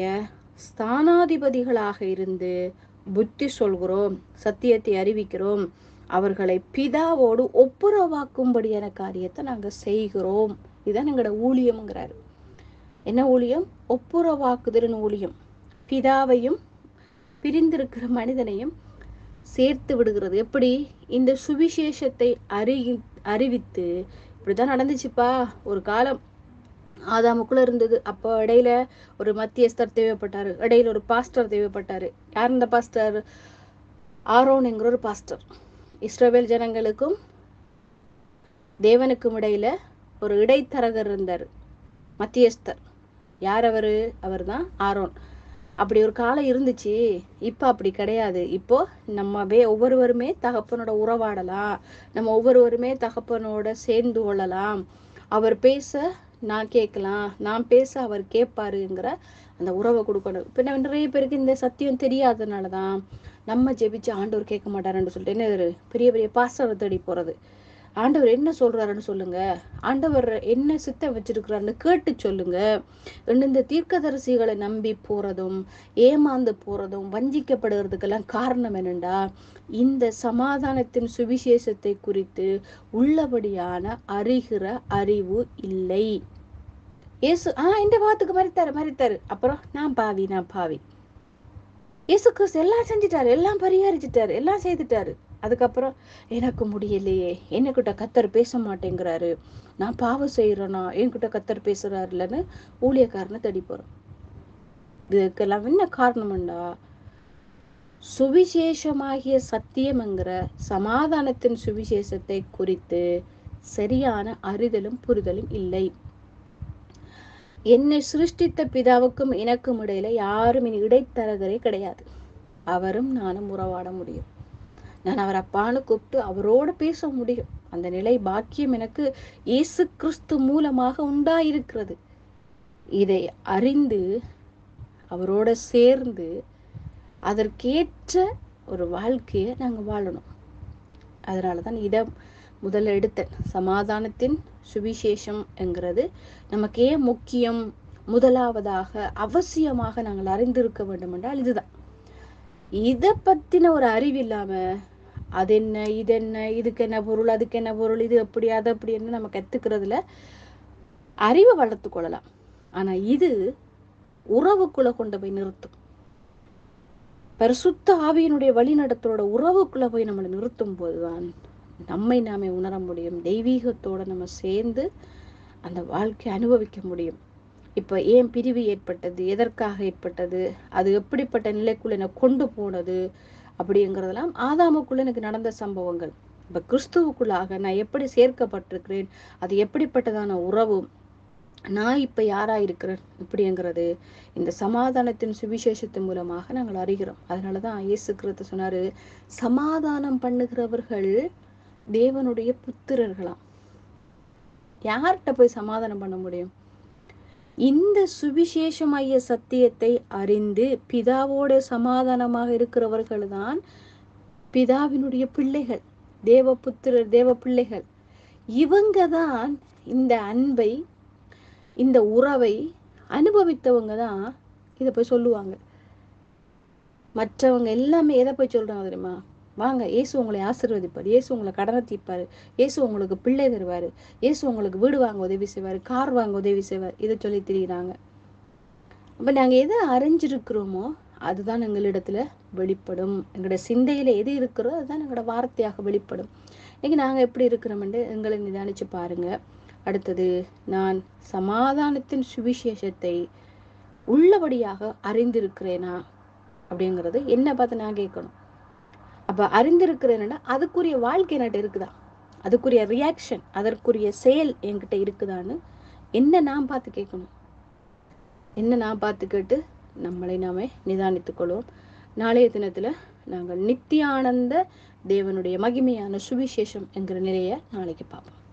ஸ்தானாதிபதிகளாக இருந்து புத்தி சொல்கிறோம் சத்தியத்தை அறிவிக்கிறோம் அவர்களை பிதாவோடு ஒப்புரவாக்கும்படியான காரியத்தை நாங்க செய்கிறோம் இதுதான் எங்களோட ஊழியம்ங்கிறாரு என்ன ஊழியம் ஒப்புரவாக்குதலின் ஊழியம் பிதாவையும் பிரிந்திருக்கிற மனிதனையும் சேர்த்து விடுகிறது எப்படி இந்த சுவிசேஷத்தை அறி அறிவித்து இப்படிதான் நடந்துச்சுப்பா ஒரு காலம் ஆதாமுக்குள்ள இருந்தது அப்போ இடையில ஒரு மத்தியஸ்தர் தேவைப்பட்டாரு இடையில ஒரு பாஸ்டர் தேவைப்பட்டாரு யார் இந்த பாஸ்டர் ஆரோன்ங்கிற ஒரு பாஸ்டர் இஸ்ரவேல் ஜனங்களுக்கும் தேவனுக்கும் இடையில ஒரு இடைத்தரகர் இருந்தார் மத்தியஸ்தர் யார் அவரு அவர் தான் ஆரோன் அப்படி ஒரு காலம் இருந்துச்சு இப்போ அப்படி கிடையாது இப்போ நம்ம வே ஒவ்வொருவருமே தகப்பனோட உறவாடலாம் நம்ம ஒவ்வொருவருமே தகப்பனோட சேர்ந்து கொள்ளலாம் அவர் பேச நான் கேட்கலாம் நான் பேச அவர் கேட்பாருங்கிற அந்த உறவை கொடுக்கணும் இப்போ நம்ம நிறைய பேருக்கு இந்த சத்தியம் தெரியாதனால தான் நம்ம ஜெபிச்சு ஆண்டவர் கேட்க மாட்டாருன்னு சொல்லிட்டு என்ன பெரிய பெரிய பாஸ்டரை தேடி போறது ஆண்டவர் என்ன சொல்றாருன்னு சொல்லுங்க ஆண்டவர் என்ன சித்தம் வச்சிருக்கிறாருன்னு கேட்டு சொல்லுங்க இந்த தீர்க்கதரிசிகளை நம்பி போறதும் ஏமாந்து போறதும் வஞ்சிக்கப்படுறதுக்கெல்லாம் காரணம் என்னண்டா இந்த சமாதானத்தின் சுவிசேஷத்தை குறித்து உள்ளபடியான அறிகிற அறிவு இல்லை ஏசு ஆஹ் இந்த வாத்துக்கு மறித்தாரு மறித்தாரு அப்புறம் நான் பாவி நான் பாவி இயேசு கிறிஸ்து எல்லாம் செஞ்சிட்டாரு எல்லாம் பரிகரிச்சிட்டாரு எல்லாம் செய்துட்டாரு அதுக்கப்புறம் எனக்கு முடியலையே என்கிட்ட கத்தர் பேச மாட்டேங்கிறாரு நான் பாவம் செய்யறேனா என்கிட்ட கத்தர் பேசுறாரு இல்லைன்னு ஊழியக்காரனை தேடி போறோம் இதுக்கெல்லாம் என்ன காரணம்டா சுவிசேஷமாகிய சத்தியம்ங்கிற சமாதானத்தின் சுவிசேஷத்தை குறித்து சரியான அறிதலும் புரிதலும் இல்லை என்னை சிருஷ்டித்த பிதாவுக்கும் எனக்கும் இடையில யாரும் இனி இடைத்தரகரே கிடையாது அவரும் நானும் உறவாட முடியும் நான் அவர் அப்பான்னு கூப்பிட்டு அவரோட பேச முடியும் அந்த நிலை பாக்கியம் எனக்கு இயேசு கிறிஸ்து மூலமாக உண்டாயிருக்கிறது இதை அறிந்து அவரோட சேர்ந்து அதற்கேற்ற ஒரு வாழ்க்கையை நாங்க வாழணும் அதனாலதான் இதை முதல்ல எடுத்தேன் சமாதானத்தின் சுவிசேஷம் என்கிறது நமக்கு ஏன் முக்கியம் முதலாவதாக அவசியமாக நாங்கள் அறிந்திருக்க வேண்டும் என்றால் இதுதான் இதை பத்தின ஒரு அறிவு இல்லாம அது என்ன இது என்ன இதுக்கு என்ன பொருள் அதுக்கு என்ன பொருள் இது எப்படி அது அப்படின்னு நம்ம கத்துக்கிறதுல அறிவை வளர்த்து கொள்ளலாம் ஆனா இது உறவுக்குள்ள கொண்டு போய் நிறுத்தும் பரிசுத்த ஆவியினுடைய வழிநடத்தலோட உறவுக்குள்ள போய் நம்மளை நிறுத்தும் போதுதான் நம்மை நாமே உணர முடியும் தெய்வீகத்தோட நம்ம சேர்ந்து அந்த வாழ்க்கையை அனுபவிக்க முடியும் இப்ப ஏன் பிரிவு ஏற்பட்டது எதற்காக ஏற்பட்டது அது எப்படிப்பட்ட நிலைக்குள்ள என்னை கொண்டு போனது அப்படிங்கிறதெல்லாம் ஆதாமுக்குள்ள எனக்கு நடந்த சம்பவங்கள் இப்ப கிறிஸ்துவுக்குள்ளாக நான் எப்படி சேர்க்கப்பட்டிருக்கிறேன் அது எப்படிப்பட்டதான உறவு நான் இப்ப யாரா இருக்கிறேன் இப்படிங்கிறது இந்த சமாதானத்தின் சுவிசேஷத்தின் மூலமாக நாங்கள் அறிகிறோம் அதனாலதான் இயேசு கிறிஸ்து சொன்னாரு சமாதானம் பண்ணுகிறவர்கள் தேவனுடைய புத்திரர்களாம் யார்கிட்ட போய் சமாதானம் பண்ண முடியும் இந்த சுவிசேஷமாகிய சத்தியத்தை அறிந்து பிதாவோட சமாதானமாக இருக்கிறவர்கள் தான் பிதாவினுடைய பிள்ளைகள் தேவ புத்திரர் தேவ பிள்ளைகள் இவங்க தான் இந்த அன்பை இந்த உறவை அனுபவித்தவங்க தான் இதை போய் சொல்லுவாங்க மற்றவங்க எல்லாமே எதை போய் சொல்றாங்க தெரியுமா வாங்க இயேசு உங்களை ஆசீர்வதிப்பார் இயேசு உங்களை கடனை தீர்ப்பாரு இயேசு உங்களுக்கு பிள்ளை தருவாரு இயேசு உங்களுக்கு வீடு வாங்க உதவி செய்வாரு கார் வாங்க உதவி செய்வார் இதை சொல்லி திரிகிறாங்க அப்ப நாங்க எதை அறிஞ்சிருக்கிறோமோ அதுதான் எங்களிடத்துல வெளிப்படும் எங்களோட சிந்தையில எது இருக்கிறோ அதுதான் எங்களோட வார்த்தையாக வெளிப்படும் இன்னைக்கு நாங்க எப்படி இருக்கிறோம்னு எங்களை நிதானிச்சு பாருங்க அடுத்தது நான் சமாதானத்தின் சுவிசேஷத்தை உள்ளபடியாக அறிந்திருக்கிறேனா அப்படிங்கிறது என்ன பார்த்து நான் கேட்கணும் அப்ப அறிந்திருக்கிறேன்னா அதுக்குரிய வாழ்க்கை என்கிட்ட இருக்குதா அதுக்குரிய ரியாக்ஷன் அதற்குரிய செயல் என்கிட்ட இருக்குதான்னு என்ன நான் பார்த்து கேட்கணும் என்ன நான் பார்த்து கேட்டு நம்மளை நாமே நிதானித்துக் கொள்வோம் நாளைய தினத்துல நாங்கள் நித்தியானந்த தேவனுடைய மகிமையான சுவிசேஷம் என்கிற நிலையை நாளைக்கு பார்ப்போம்